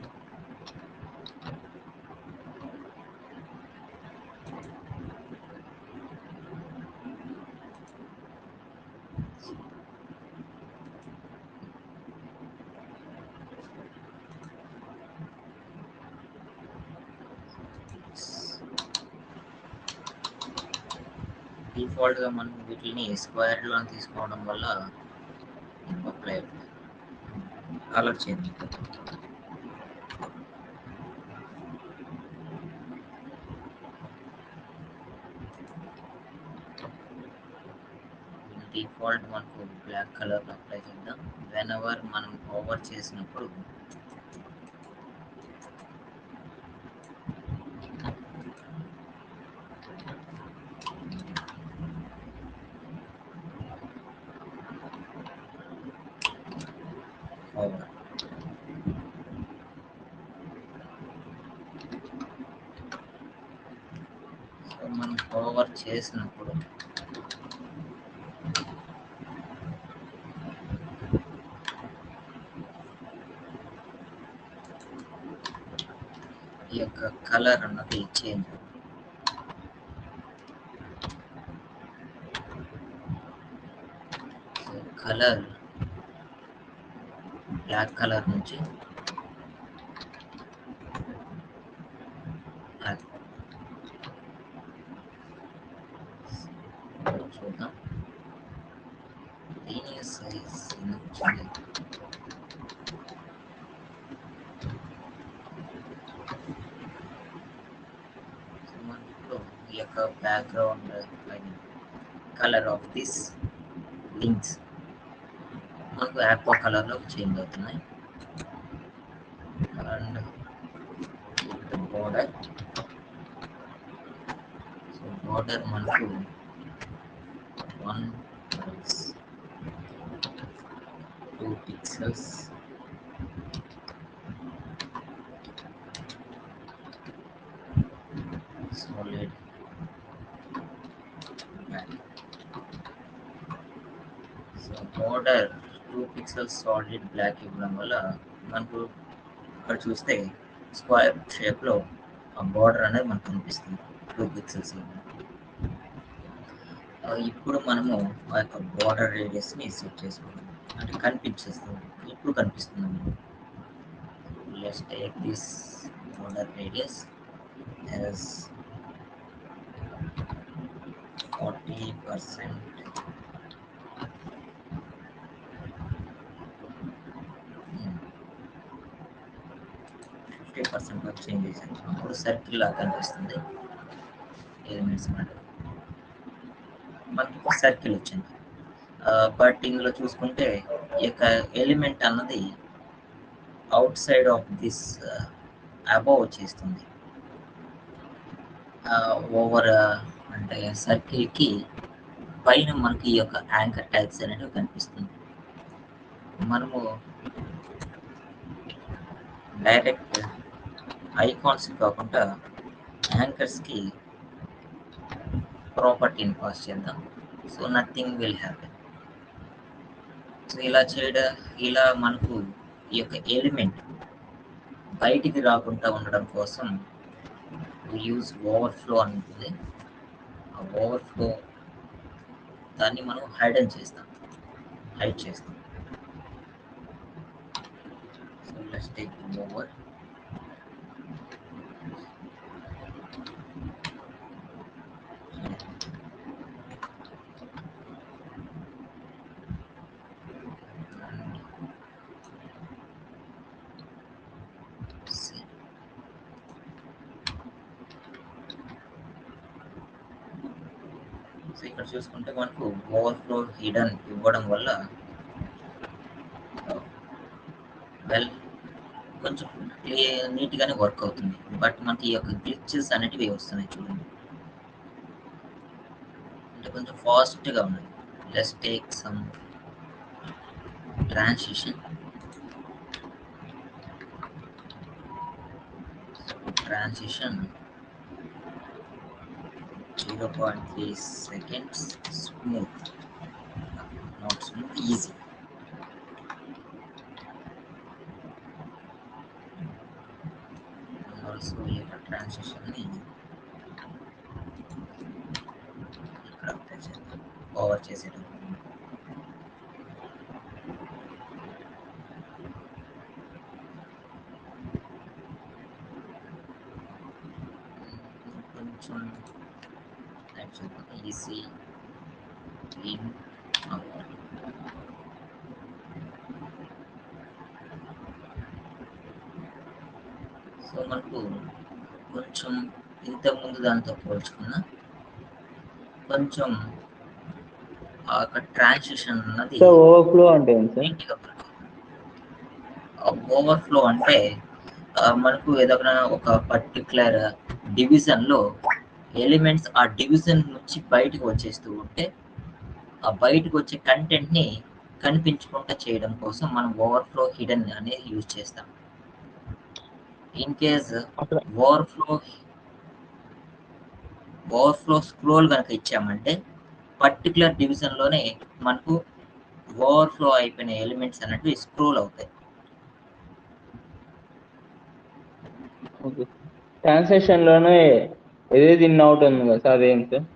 డిఫాల్ట్గా మనం వీటిని స్క్వేర్లో తీసుకోవడం వల్ల అప్లై కలర్ చేంజ్ డిఫాల్ట్ మనకు బ్లాక్ కలర్ అప్లై చేద్దాం వెన్ ఎవర్ మనం ఓవర్ చేసినప్పుడు ఓవర్ సో మనం ఓవర్ చేసినప్పుడు ఈ యొక్క కలర్ అన్నది చేంజ్ కలర్ బ్లాక్ కలర్ నుంచి black. చూద్దాం దీని సైజ్ ఇప్పుడు ఈ యొక్క background colour of this links మనకు యాక్వా కలర్లో చేంజ్ అవుతున్నాయి అండ్ బోర్డర్ సో బోర్డర్ మనకు one two pixels solid black. So border two pixels solid black ఇవ్వడం వల్ల మనకు ఇక్కడ చూస్తే స్క్వేర్ షేప్లో ఆ బార్డర్ అనేది మనకు కనిపిస్తుంది టూ పిక్సెల్స్ ఇప్పుడు మనము ఆ యొక్క బార్డర్ రేడియస్ని సెట్ చేసుకుంటాం అంటే కనిపించేస్తుంది ఇప్పుడు కనిపిస్తుంది మనకు let's take this border radius as 40 percent fifty percent వరకు చేంజ్ చేశాను అప్పుడు సర్కిల్ లాగా కనిపిస్తుంది ఎలిమెంట్స్ మాట మనకి సర్కిల్ వచ్చింది బట్ ఇందులో చూసుకుంటే ఈ యొక్క ఎలిమెంట్ అన్నది outside of this above వచ్చేస్తుంది ఓవర్ అంటే సర్కిల్కి పైన మనకి ఈ యొక్క యాంకర్ ట్యాగ్స్ అనేవి కనిపిస్తుంది మనము డైరెక్ట్ ఐకాన్స్ కాకుండా యాంకర్స్కి ప్రాపర్టీని పాస్ చేద్దాం so nothing will happen so ఇలా చేయడం ఇలా మనకు ఈ యొక్క ఎలిమెంట్ బయటికి రాకుండా ఉండడం కోసం యూజ్ ఓవర్ఫ్లో అని ఉంటుంది ఆ ఓవర్ఫ్లో దాన్ని మనం హైడన్ చేస్తాం హైడ్ చేస్తాం so let's take over so ఇక్కడ చూసుకుంటే మనకు ఓవర్ఫ్లో హిడన్ ఇవ్వడం వల్ల వెల్ కొంచెం క్లియర్ నీట్గానే వర్క్ అవుతుంది బట్ మనకి ఈ యొక్క గ్లిచెస్ అనేటివి వస్తున్నాయి చూడండి అంటే కొంచెం ఫాస్ట్గా ఉన్నాయి let's take some transition transition 0.3 seconds smooth not smooth easy and also ఈ యొక్క ట్రాన్సిషన్ ని ఇక్కడ అప్లై చేద్దాం ఓవర్ చేసేటప్పుడు కొంచెం యాక్చువల్గా ఈజీ ఇన్ అవుట్ సో మనకు కొంచెం ఇంతకుముందు దాంతో పోల్చుకున్న కొంచెం ఆ యొక్క ట్రాన్సిషన్ అన్నది సో ఓవర్ఫ్లో అంటే ఏంటి సార్ నీట్గా ఓవర్ఫ్లో అంటే ఆ, మనకు ఏదైనా ఒక పర్టికులర్ డివిజన్ లో ఎలిమెంట్స్ ఆ డివిజన్ నుంచి బయటకు వచ్చేస్తూ ఉంటే ఆ బయటకు వచ్చే కంటెంట్ ని కనిపించకుండా చేయడం కోసం మనం ఓవర్ఫ్లో హిడెన్ అనేది యూజ్ చేస్తాం ఇన్ కేస్ అక్కడ ఓవర్ఫ్లో ఓవర్ఫ్లో స్క్రోల్ కనుక ఇచ్చామంటే పర్టికులర్ డివిజన్ లోనే మనకు ఓవర్ఫ్లో అయిపోయిన ఎలిమెంట్స్ అన్నట్టు స్క్రోల్ అవుతాయి ఓకే ట్రాన్సాక్షన్ లోనే ఏదేది ఇన్ అవుట్ ఉంది కదా సార్ అదేం సార్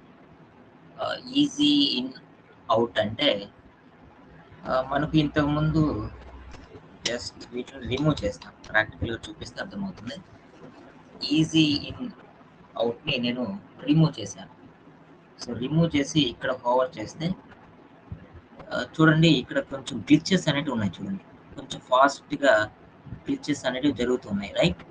ఈజీ ఇన్ అవుట్ అంటే ఆ, మనకు ఇంతకుముందు జస్ట్ వీటిని రిమూవ్ చేస్తాం ప్రాక్టికల్గా చూపిస్తే అర్థమవుతుంది ఈజీ ఇన్ అవుట్ని నేను రిమూవ్ చేశాను సో రిమూవ్ చేసి ఇక్కడ ఫార్వర్డ్ చేస్తే ఆ, చూడండి ఇక్కడ కొంచెం గ్లిచెస్ అనేవి ఉన్నాయి చూడండి కొంచెం ఫాస్ట్గా గ్లిచెస్ అనేవి జరుగుతున్నాయి రైట్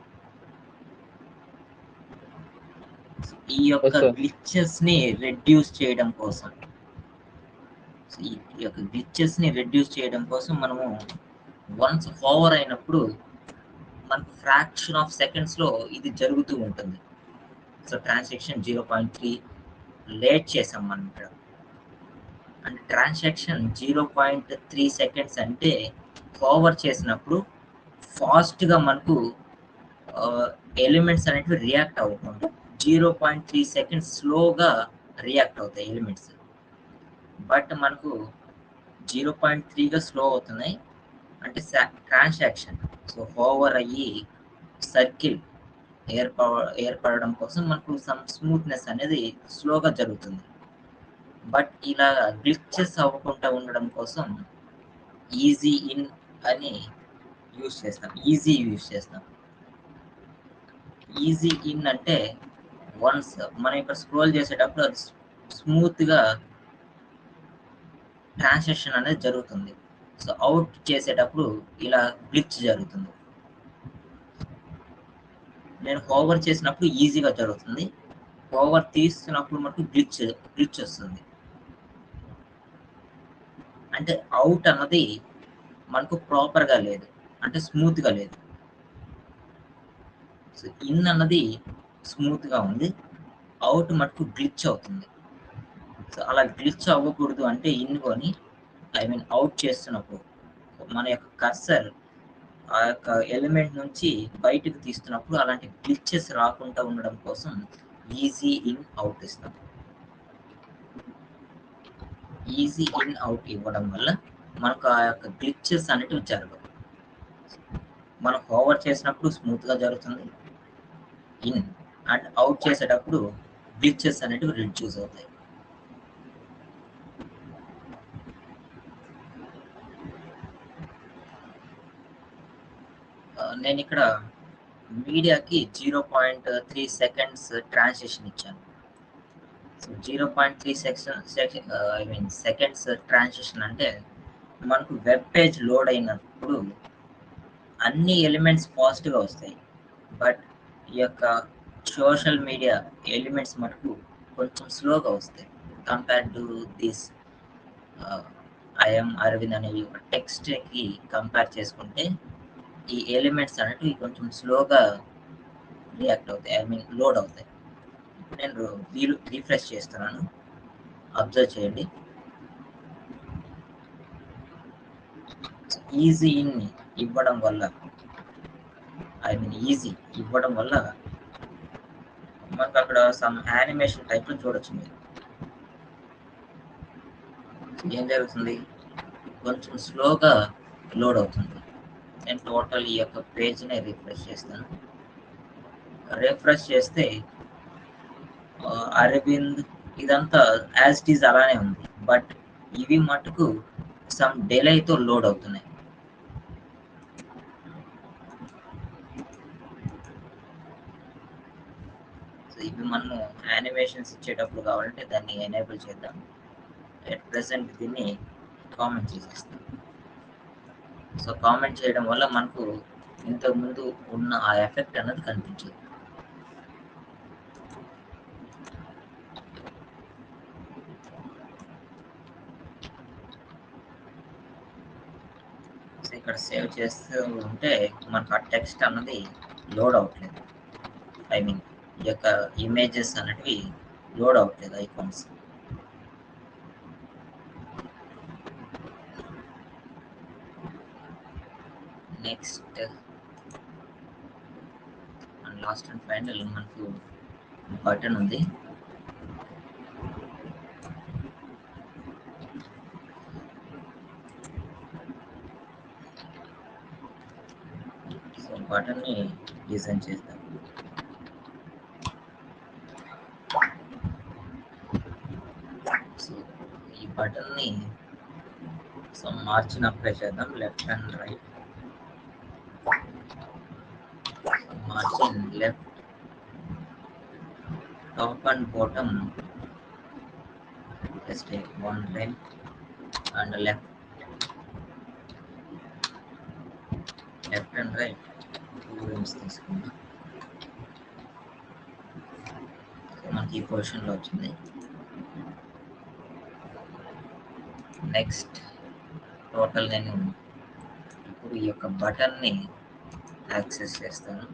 ఈ యొక్క Yes, sir. గ్లిచెస్ ని రెడ్యూస్ చేయడం కోసం So, ఈ ఈ యొక్క గ్లిచెస్ ని రెడ్యూస్ చేయడం కోసం మనము వన్స్ ఫార్వర్ అయినప్పుడు మనకు ఫ్రాక్షన్ ఆఫ్ సెకండ్స్ లో ఇది జరుగుతూ ఉంటుంది so transaction zero point three late చేసాం మనం ఇక్కడ అంటే transaction zero point three seconds అంటే ఫార్వర్డ్ చేసినప్పుడు ఫాస్ట్గా మనకు ఎలిమెంట్స్ అనేటివి రియాక్ట్ అవుతుంది జీరో పాయింట్ త్రీ సెకండ్స్ స్లోగా రియాక్ట్ అవుతాయి ఎలిమెంట్స్ బట్ మనకు జీరో పాయింట్ త్రీగా స్లో అవుతున్నాయి అంటే ట్రాన్సాక్షన్ సో ఓవర్ అయ్యి సర్కిల్ ఏర్పడ ఏర్పడడం కోసం మనకు సమ్ స్మూత్నెస్ అనేది స్లోగా జరుగుతుంది బట్ ఇలా గ్లిచెస్ అవ్వకుండా ఉండడం కోసం ఈజీ ఇన్ అని యూజ్ చేస్తాం ఈజీ యూజ్ చేస్తాం ఈజీ ఇన్ అంటే వన్స్ మనం ఇక్కడ స్క్రోల్ చేసేటప్పుడు అది స్మూత్గా ట్రాన్సాక్షన్ అనేది జరుగుతుంది సో అవుట్ చేసేటప్పుడు ఇలా గ్లిచ్ జరుగుతుంది నేను ఓవర్ చేసినప్పుడు ఈజీగా జరుగుతుంది ఓవర్ తీస్తున్నప్పుడు మనకు గ్లిచ్ గ్లిచ్ వస్తుంది అంటే అవుట్ అన్నది మనకు ప్రాపర్గా లేదు అంటే స్మూత్గా లేదు సో ఇన్ అన్నది స్మూత్గా ఉంది అవుట్ మటుకు గ్లిచ్ అవుతుంది సో అలా గ్లిచ్ అవ్వకూడదు అంటే ఇన్ కొని ఐ మీన్ అవుట్ చేస్తున్నప్పుడు మన యొక్క కర్సర్ ఆ యొక్క ఎలిమెంట్ నుంచి బయటకు తీస్తున్నప్పుడు అలాంటి గ్లిచెస్ రాకుండా ఉండడం కోసం ఈజీ ఇన్ అవుట్ ఇస్తాం ఈజీ ఇన్ అవుట్ ఇవ్వడం వల్ల మనకు ఆ యొక్క గ్లిచెస్ అనేటివి జరగవు మనం ఓవర్ చేసినప్పుడు స్మూత్గా జరుగుతుంది ఇన్ అండ్ అవుట్ చేసేటప్పుడు గ్లిచెస్ అనేటివి రిడ్యూస్ అవుతాయి ఆ, నేను ఇక్కడ మీడియాకి zero point three seconds transaction ఇచ్చాను so zero point three section I mean seconds transaction అంటే మనకు వెబ్ పేజ్ లోడ్ అయినప్పుడు అన్ని ఎలిమెంట్స్ ఫాస్ట్గా వస్తాయి బట్ ఈ యొక్క సోషల్ మీడియా ఎలిమెంట్స్ మటుకు కొంచెం స్లోగా వస్తాయి compare to this I'm Aravind అనే టెక్స్ట్కి కంపేర్ చేసుకుంటే ఈ ఎలిమెంట్స్ అనేటివి కొంచెం స్లోగా రియాక్ట్ అవుతాయి ఐ మీన్ లోడ్ అవుతాయి ఇప్పుడు నేను రీ రీఫ్రెష్ చేస్తున్నాను అబ్జర్వ్ చేయండి ఈజీ ఇన్ ఇవ్వడం వల్ల ఐ మీన్ ఈజీ ఇవ్వడం వల్ల మనకు అక్కడ సమ్ యానిమేషన్ టైప్లో చూడొచ్చు మీరు ఏం జరుగుతుంది కొంచెం స్లోగా లోడ్ అవుతుంది నేను టోటల్ ఈ యొక్క పేజ్ని రిఫ్రెష్ చేస్తాను రిఫ్రెష్ చేస్తే ఆ, అరవింద్ ఇదంతా యాజ్ ఇట్ ఈజ్ అలానే ఉంది బట్ ఇవి మటుకు సమ్ డిలేతో లోడ్ అవుతున్నాయి సో ఇవి మనము యానిమేషన్స్ ఇచ్చేటప్పుడు కావాలంటే దాన్ని ఎనేబుల్ చేద్దాం ఎట్ ప్రెసెంట్ దీన్ని కామెంట్ చేసేస్తాం సో కామెంట్ చేయడం వల్ల మనకు ఇంతకు ముందు ఉన్న ఆ ఎఫెక్ట్ అన్నది కనిపించదు సో ఇక్కడ సేవ్ చేస్తూ ఉంటే మనకు ఆ టెక్స్ట్ అన్నది లోడ్ అవ్వట్లేదు ఐ మీన్ ఈ యొక్క ఇమేజెస్ అనేటివి లోడ్ అవ్వట్లేదు icons next and last and final మనకు బటన్ ఉంది సో బటన్ని డిజైన్ చేద్దాం సో ఈ బటన్ని సో మార్జిన్ అప్లై చేద్దాం left and right margin left top and bottom just take one line and left left and right two lines తీసుకుందాం so మనకి ఈ పొజిషన్లో వచ్చింది నెక్స్ట్ టోటల్ నేను ఇప్పుడు ఈ యొక్క బటన్ని యాక్సెస్ చేస్తాను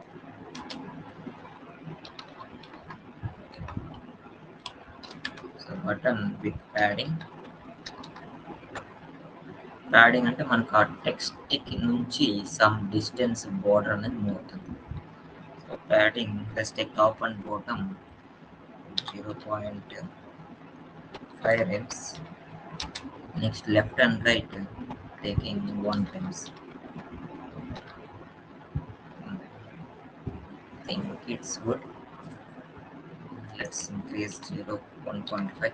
so button with padding padding అంటే మనకు ఆ టెక్స్ట్ నుంచి సమ్ డిస్టెన్స్ బోర్డర్ అనేది మూవ్ అవుతుంది so padding plus tech top and bottom zero point five ems next left and right taking one times think it's good let's increase 0 1.5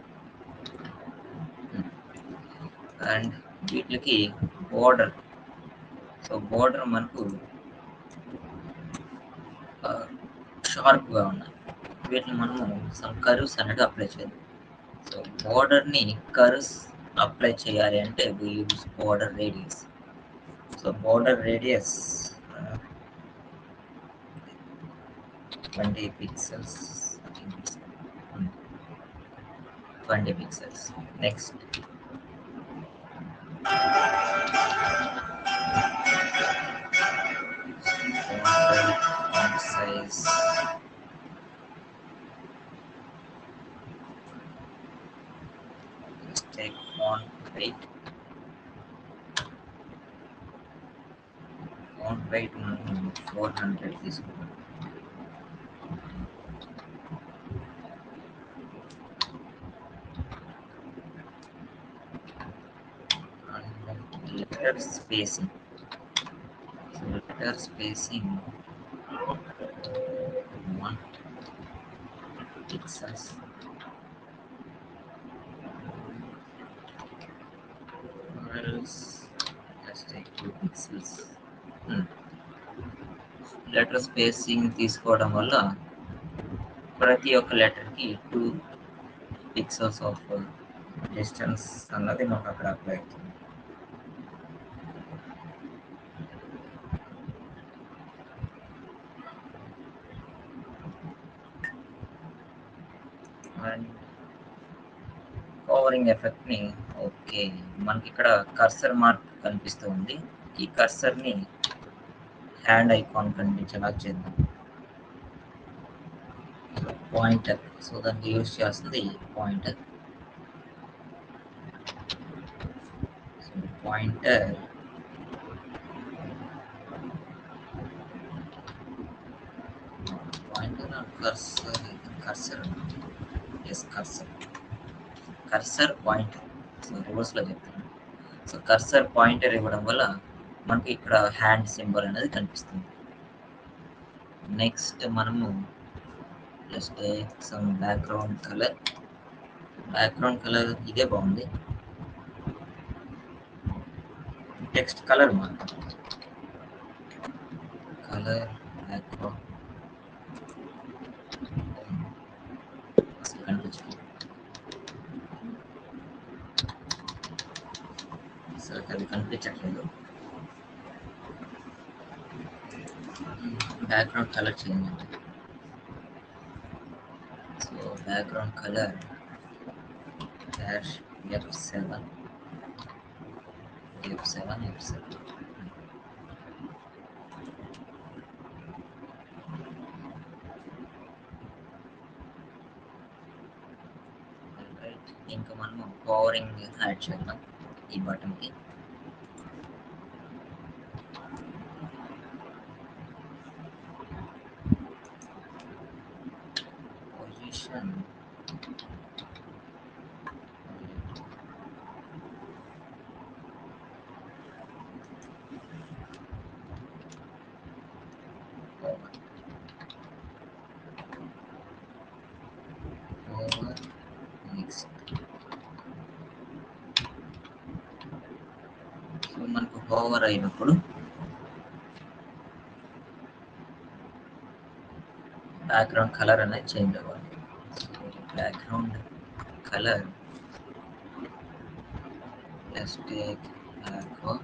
and వీటికి border so border మనకు షార్ప్గా ఉన్నాయి వీటిని మనము some curves అనేది apply చేయాలి so బోర్డర్ని curves apply చేయాలి అంటే we use border radius so border radius twenty pixels twenty pixels next font size let's take font weight font weight మనం 400 తీసుకుందాం and letter spacing so letter spacing one pixels or else let's take two pixels letter spacing తీసుకోవడం వల్ల ప్రతి ఒక్క లెటర్కి two pixels of distance అన్నది మాకు అక్కడ అప్లై అవుతుంది అండ్ కవరింగ్ ఎఫెక్ట్ని ఓకే మనకి ఇక్కడ కర్సర్ మార్క్ కనిపిస్తుంది ఈ కర్సర్ని హ్యాండ్ ఐకాన్ కనిపించేలా చేద్దాం పాయింటర్ సో దానికి యూజ్ చేస్తుంది pointer pointer pointer cursor cursor yes cursor cursor pointer so రివర్స్లో చెప్తాను సో కర్సర్ పాయింటర్ ఇవ్వడం వల్ల మనకి ఇక్కడ హ్యాండ్ సింబల్ అనేది కనిపిస్తుంది నెక్స్ట్ మనము just some background colour background colour ఇదే బాగుంది టెక్స్ట్ కలర్ మాత్రం కలర్ బ్యాక్గ్రౌండ్ కనిపించలేదు అసలు అది కనిపించట్లేదు బ్యాక్గ్రౌండ్ కలర్ చేంజ్ అంటే so background colour dash F seven F seven F seven ఇంకా మనము పవరింగ్ యాడ్ చేద్దాం ఈ బటన్కి position over next సో మనకు ఓవర్ అయినప్పుడు బ్యాక్గ్రౌండ్ కలర్ అనేది చేంజ్ అవ్వాలి background colour let's take aqua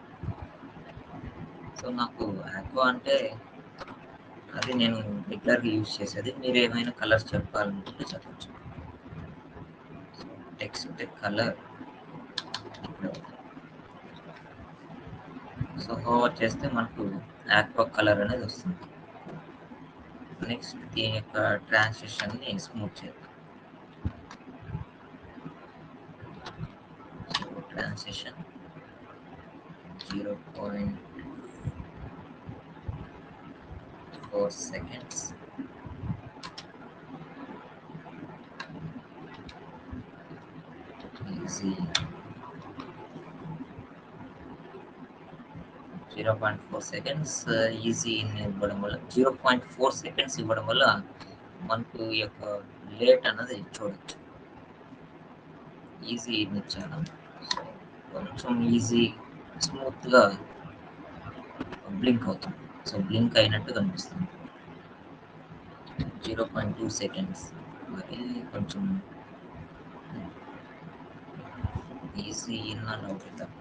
so నాకు ఆక్వా అంటే అది నేను రెగ్యులర్గా యూజ్ చేసేది మీరు ఏమైనా కలర్స్ చెప్పాలనుకుంటే చెప్పచ్చు టెక్స్ట్ కలర్ సో ఓవర్ చేస్తే మనకు ఆక్వా కలర్ అనేది వస్తుంది నెక్స్ట్ దీని యొక్క ట్రాన్సిషన్ని స్మూత్ చేద్దాం so transition zero point four seconds easy zero point four seconds easy ఇవ్వడం వల్ల జీరో పాయింట్ ఫోర్ సెకండ్స్ ఇవ్వడం వల్ల మనకు ఈ యొక్క లేట్ అన్నది చూడొచ్చు ఈజీ ఇచ్చాను సో కొంచెం ఈజీ స్మూత్గా బ్లింక్ అవుతుంది సో బ్లింక్ అయినట్టు కనిపిస్తుంది జీరో పాయింట్ టూ సెకండ్స్ మరి కొంచెం ఈజీ ఇన్ అండ్ అవుట్ అవుతాం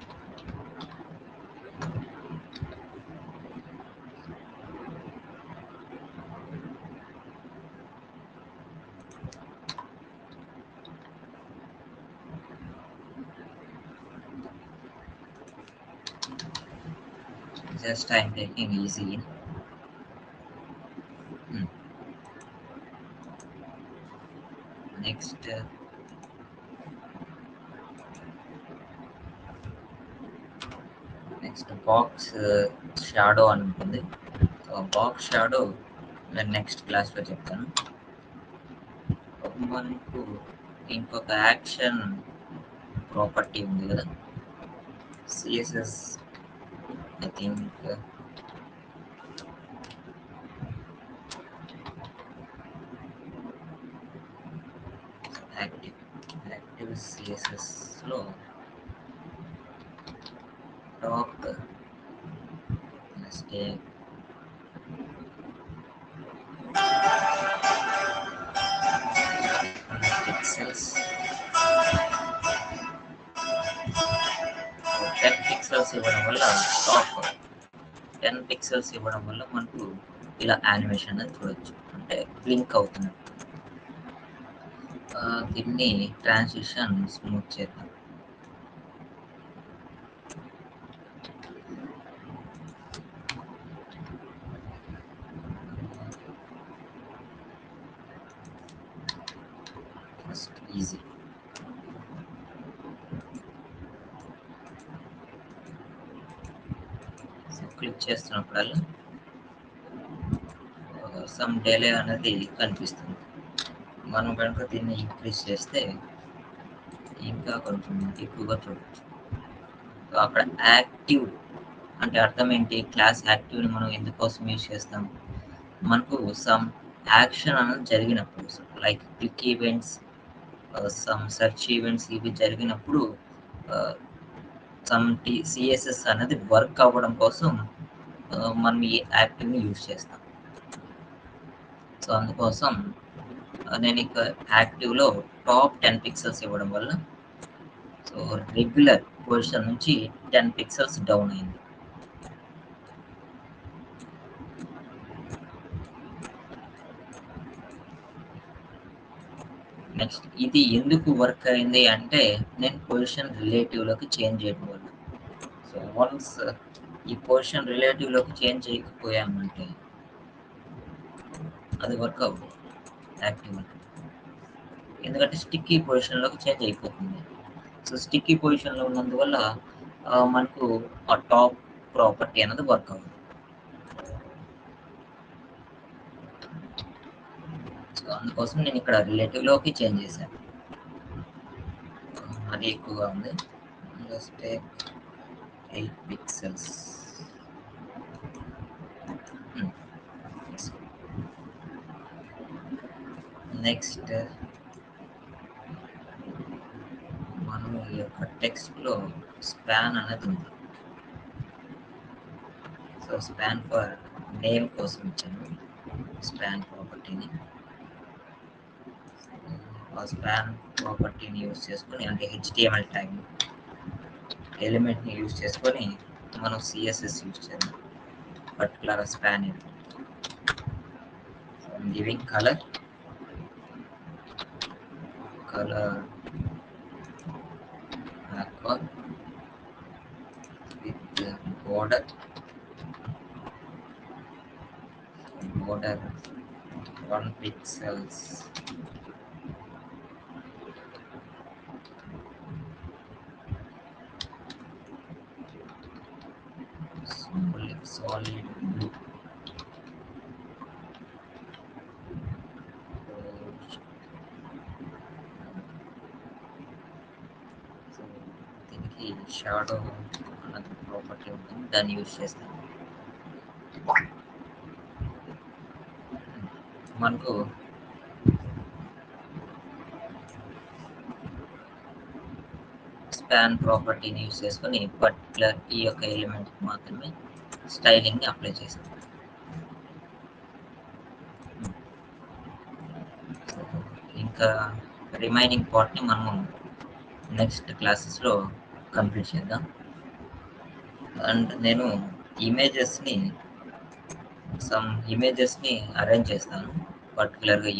just I'm taking easy. Hmm. Next, uh, next box shadow అని ఉంటుంది సో బాక్స్ షాడో నేను నెక్స్ట్ క్లాస్లో చెప్తాను మనకు ఇంకొక యాక్షన్ ప్రాపర్టీ ఉంది కదా CSS I think uh, active active CSS లో top let's take pixels ten pixels ఇవ్వడం వల్ల టాప్ టెన్ పిక్సెల్స్ ఇవ్వడం వల్ల మనకు ఇలా యానిమేషన్ అనేది చూడొచ్చు అంటే బ్లింక్ అవుతుంది ఆ, దీన్ని ట్రాన్సిషన్ స్మూత్ చేద్దాం ఫస్ట్ ఈజీ సో క్లిక్ చేస్తున్నప్పుడల్లా సమ్ డేలే అనేది కనిపిస్తుంది మనం కనుక దీన్ని ఇంక్రీజ్ చేస్తే ఇంకా కొంచెం ఎక్కువగా చూడవచ్చు సో అక్కడ యాక్టివ్ అంటే అర్థం ఏంటి క్లాస్ యాక్టివ్ని మనం ఎందుకోసం యూజ్ చేస్తాం మనకు సమ్ యాక్షన్ అనేది జరిగినప్పుడు like click events some search events ఇవి జరిగినప్పుడు సమ్ టీ సిఎస్ఎస్ అనేది వర్క్ అవ్వడం కోసం ఆ, మనం ఈ యాక్టివ్ని యూజ్ చేస్తాం సో అందుకోసం ఆ, నేను ఇక యాక్టివ్లో టాప్ టెన్ పిక్సెల్స్ ఇవ్వడం వల్ల సో రెగ్యులర్ పొజిషన్ నుంచి టెన్ పిక్సెల్స్ డౌన్ అయింది నెక్స్ట్ ఇది ఎందుకు వర్క్ అయింది అంటే నేను పొజిషన్ రిలేటివ్లోకి చేంజ్ చేయడం వల్ల సో వన్స్ ఈ పొజిషన్ రిలేటివ్లోకి చేంజ్ చేయకపోయామంటే అది వర్క్ అవ్వదు యాక్టివ్ ఎందుకంటే స్టిక్కీ పొజిషన్లోకి చేంజ్ అయిపోతుంది సో స్టిక్కీ పొజిషన్లో ఉన్నందువల్ల ఆ, మనకు ఆ టాప్ ప్రాపర్టీ అనేది వర్క్ అవ్వదు సో అందుకోసం నేను ఇక్కడ రిలేటివ్లోకి చేంజ్ చేశాను అది ఎక్కువగా ఉంది just take eight pixels next మనం ఈ యొక్క టెక్స్ట్లో స్పాన్ అనేది ఉంది సో స్పాన్ ఫర్ నేమ్ కోసం ఇచ్చాను స్పాన్ ప్రాపర్టీని ఆ స్పాన్ ప్రాపర్టీని యూజ్ చేసుకొని అంటే హెచ్టిఎంఎల్ ట్యాగ్ ఎలిమెంట్ని యూజ్ చేసుకొని మనం సిఎస్ఎస్ యూజ్ చేద్దాం particular span giving colour colour aqua with uh, border border one pixels solid solid blue మనకి షాడో అన్నది ప్రాపర్టీ ఉంటుంది దాన్ని యూజ్ చేస్తాం మనకు స్పాన్ ప్రాపర్టీని యూజ్ చేసుకొని పర్టికులర్ ఈ యొక్క ఎలిమెంట్ మాత్రమే స్టైలింగ్ని అప్లై చేస్తాం ఇంకా రిమైనింగ్ పార్ట్ని మనము నెక్స్ట్ క్లాసెస్లో కంప్లీట్ చేద్దాం అండ్ నేను ఇమేజెస్ని సమ్ ఇమేజెస్ని అరేంజ్ చేస్తాను పర్టికులర్గా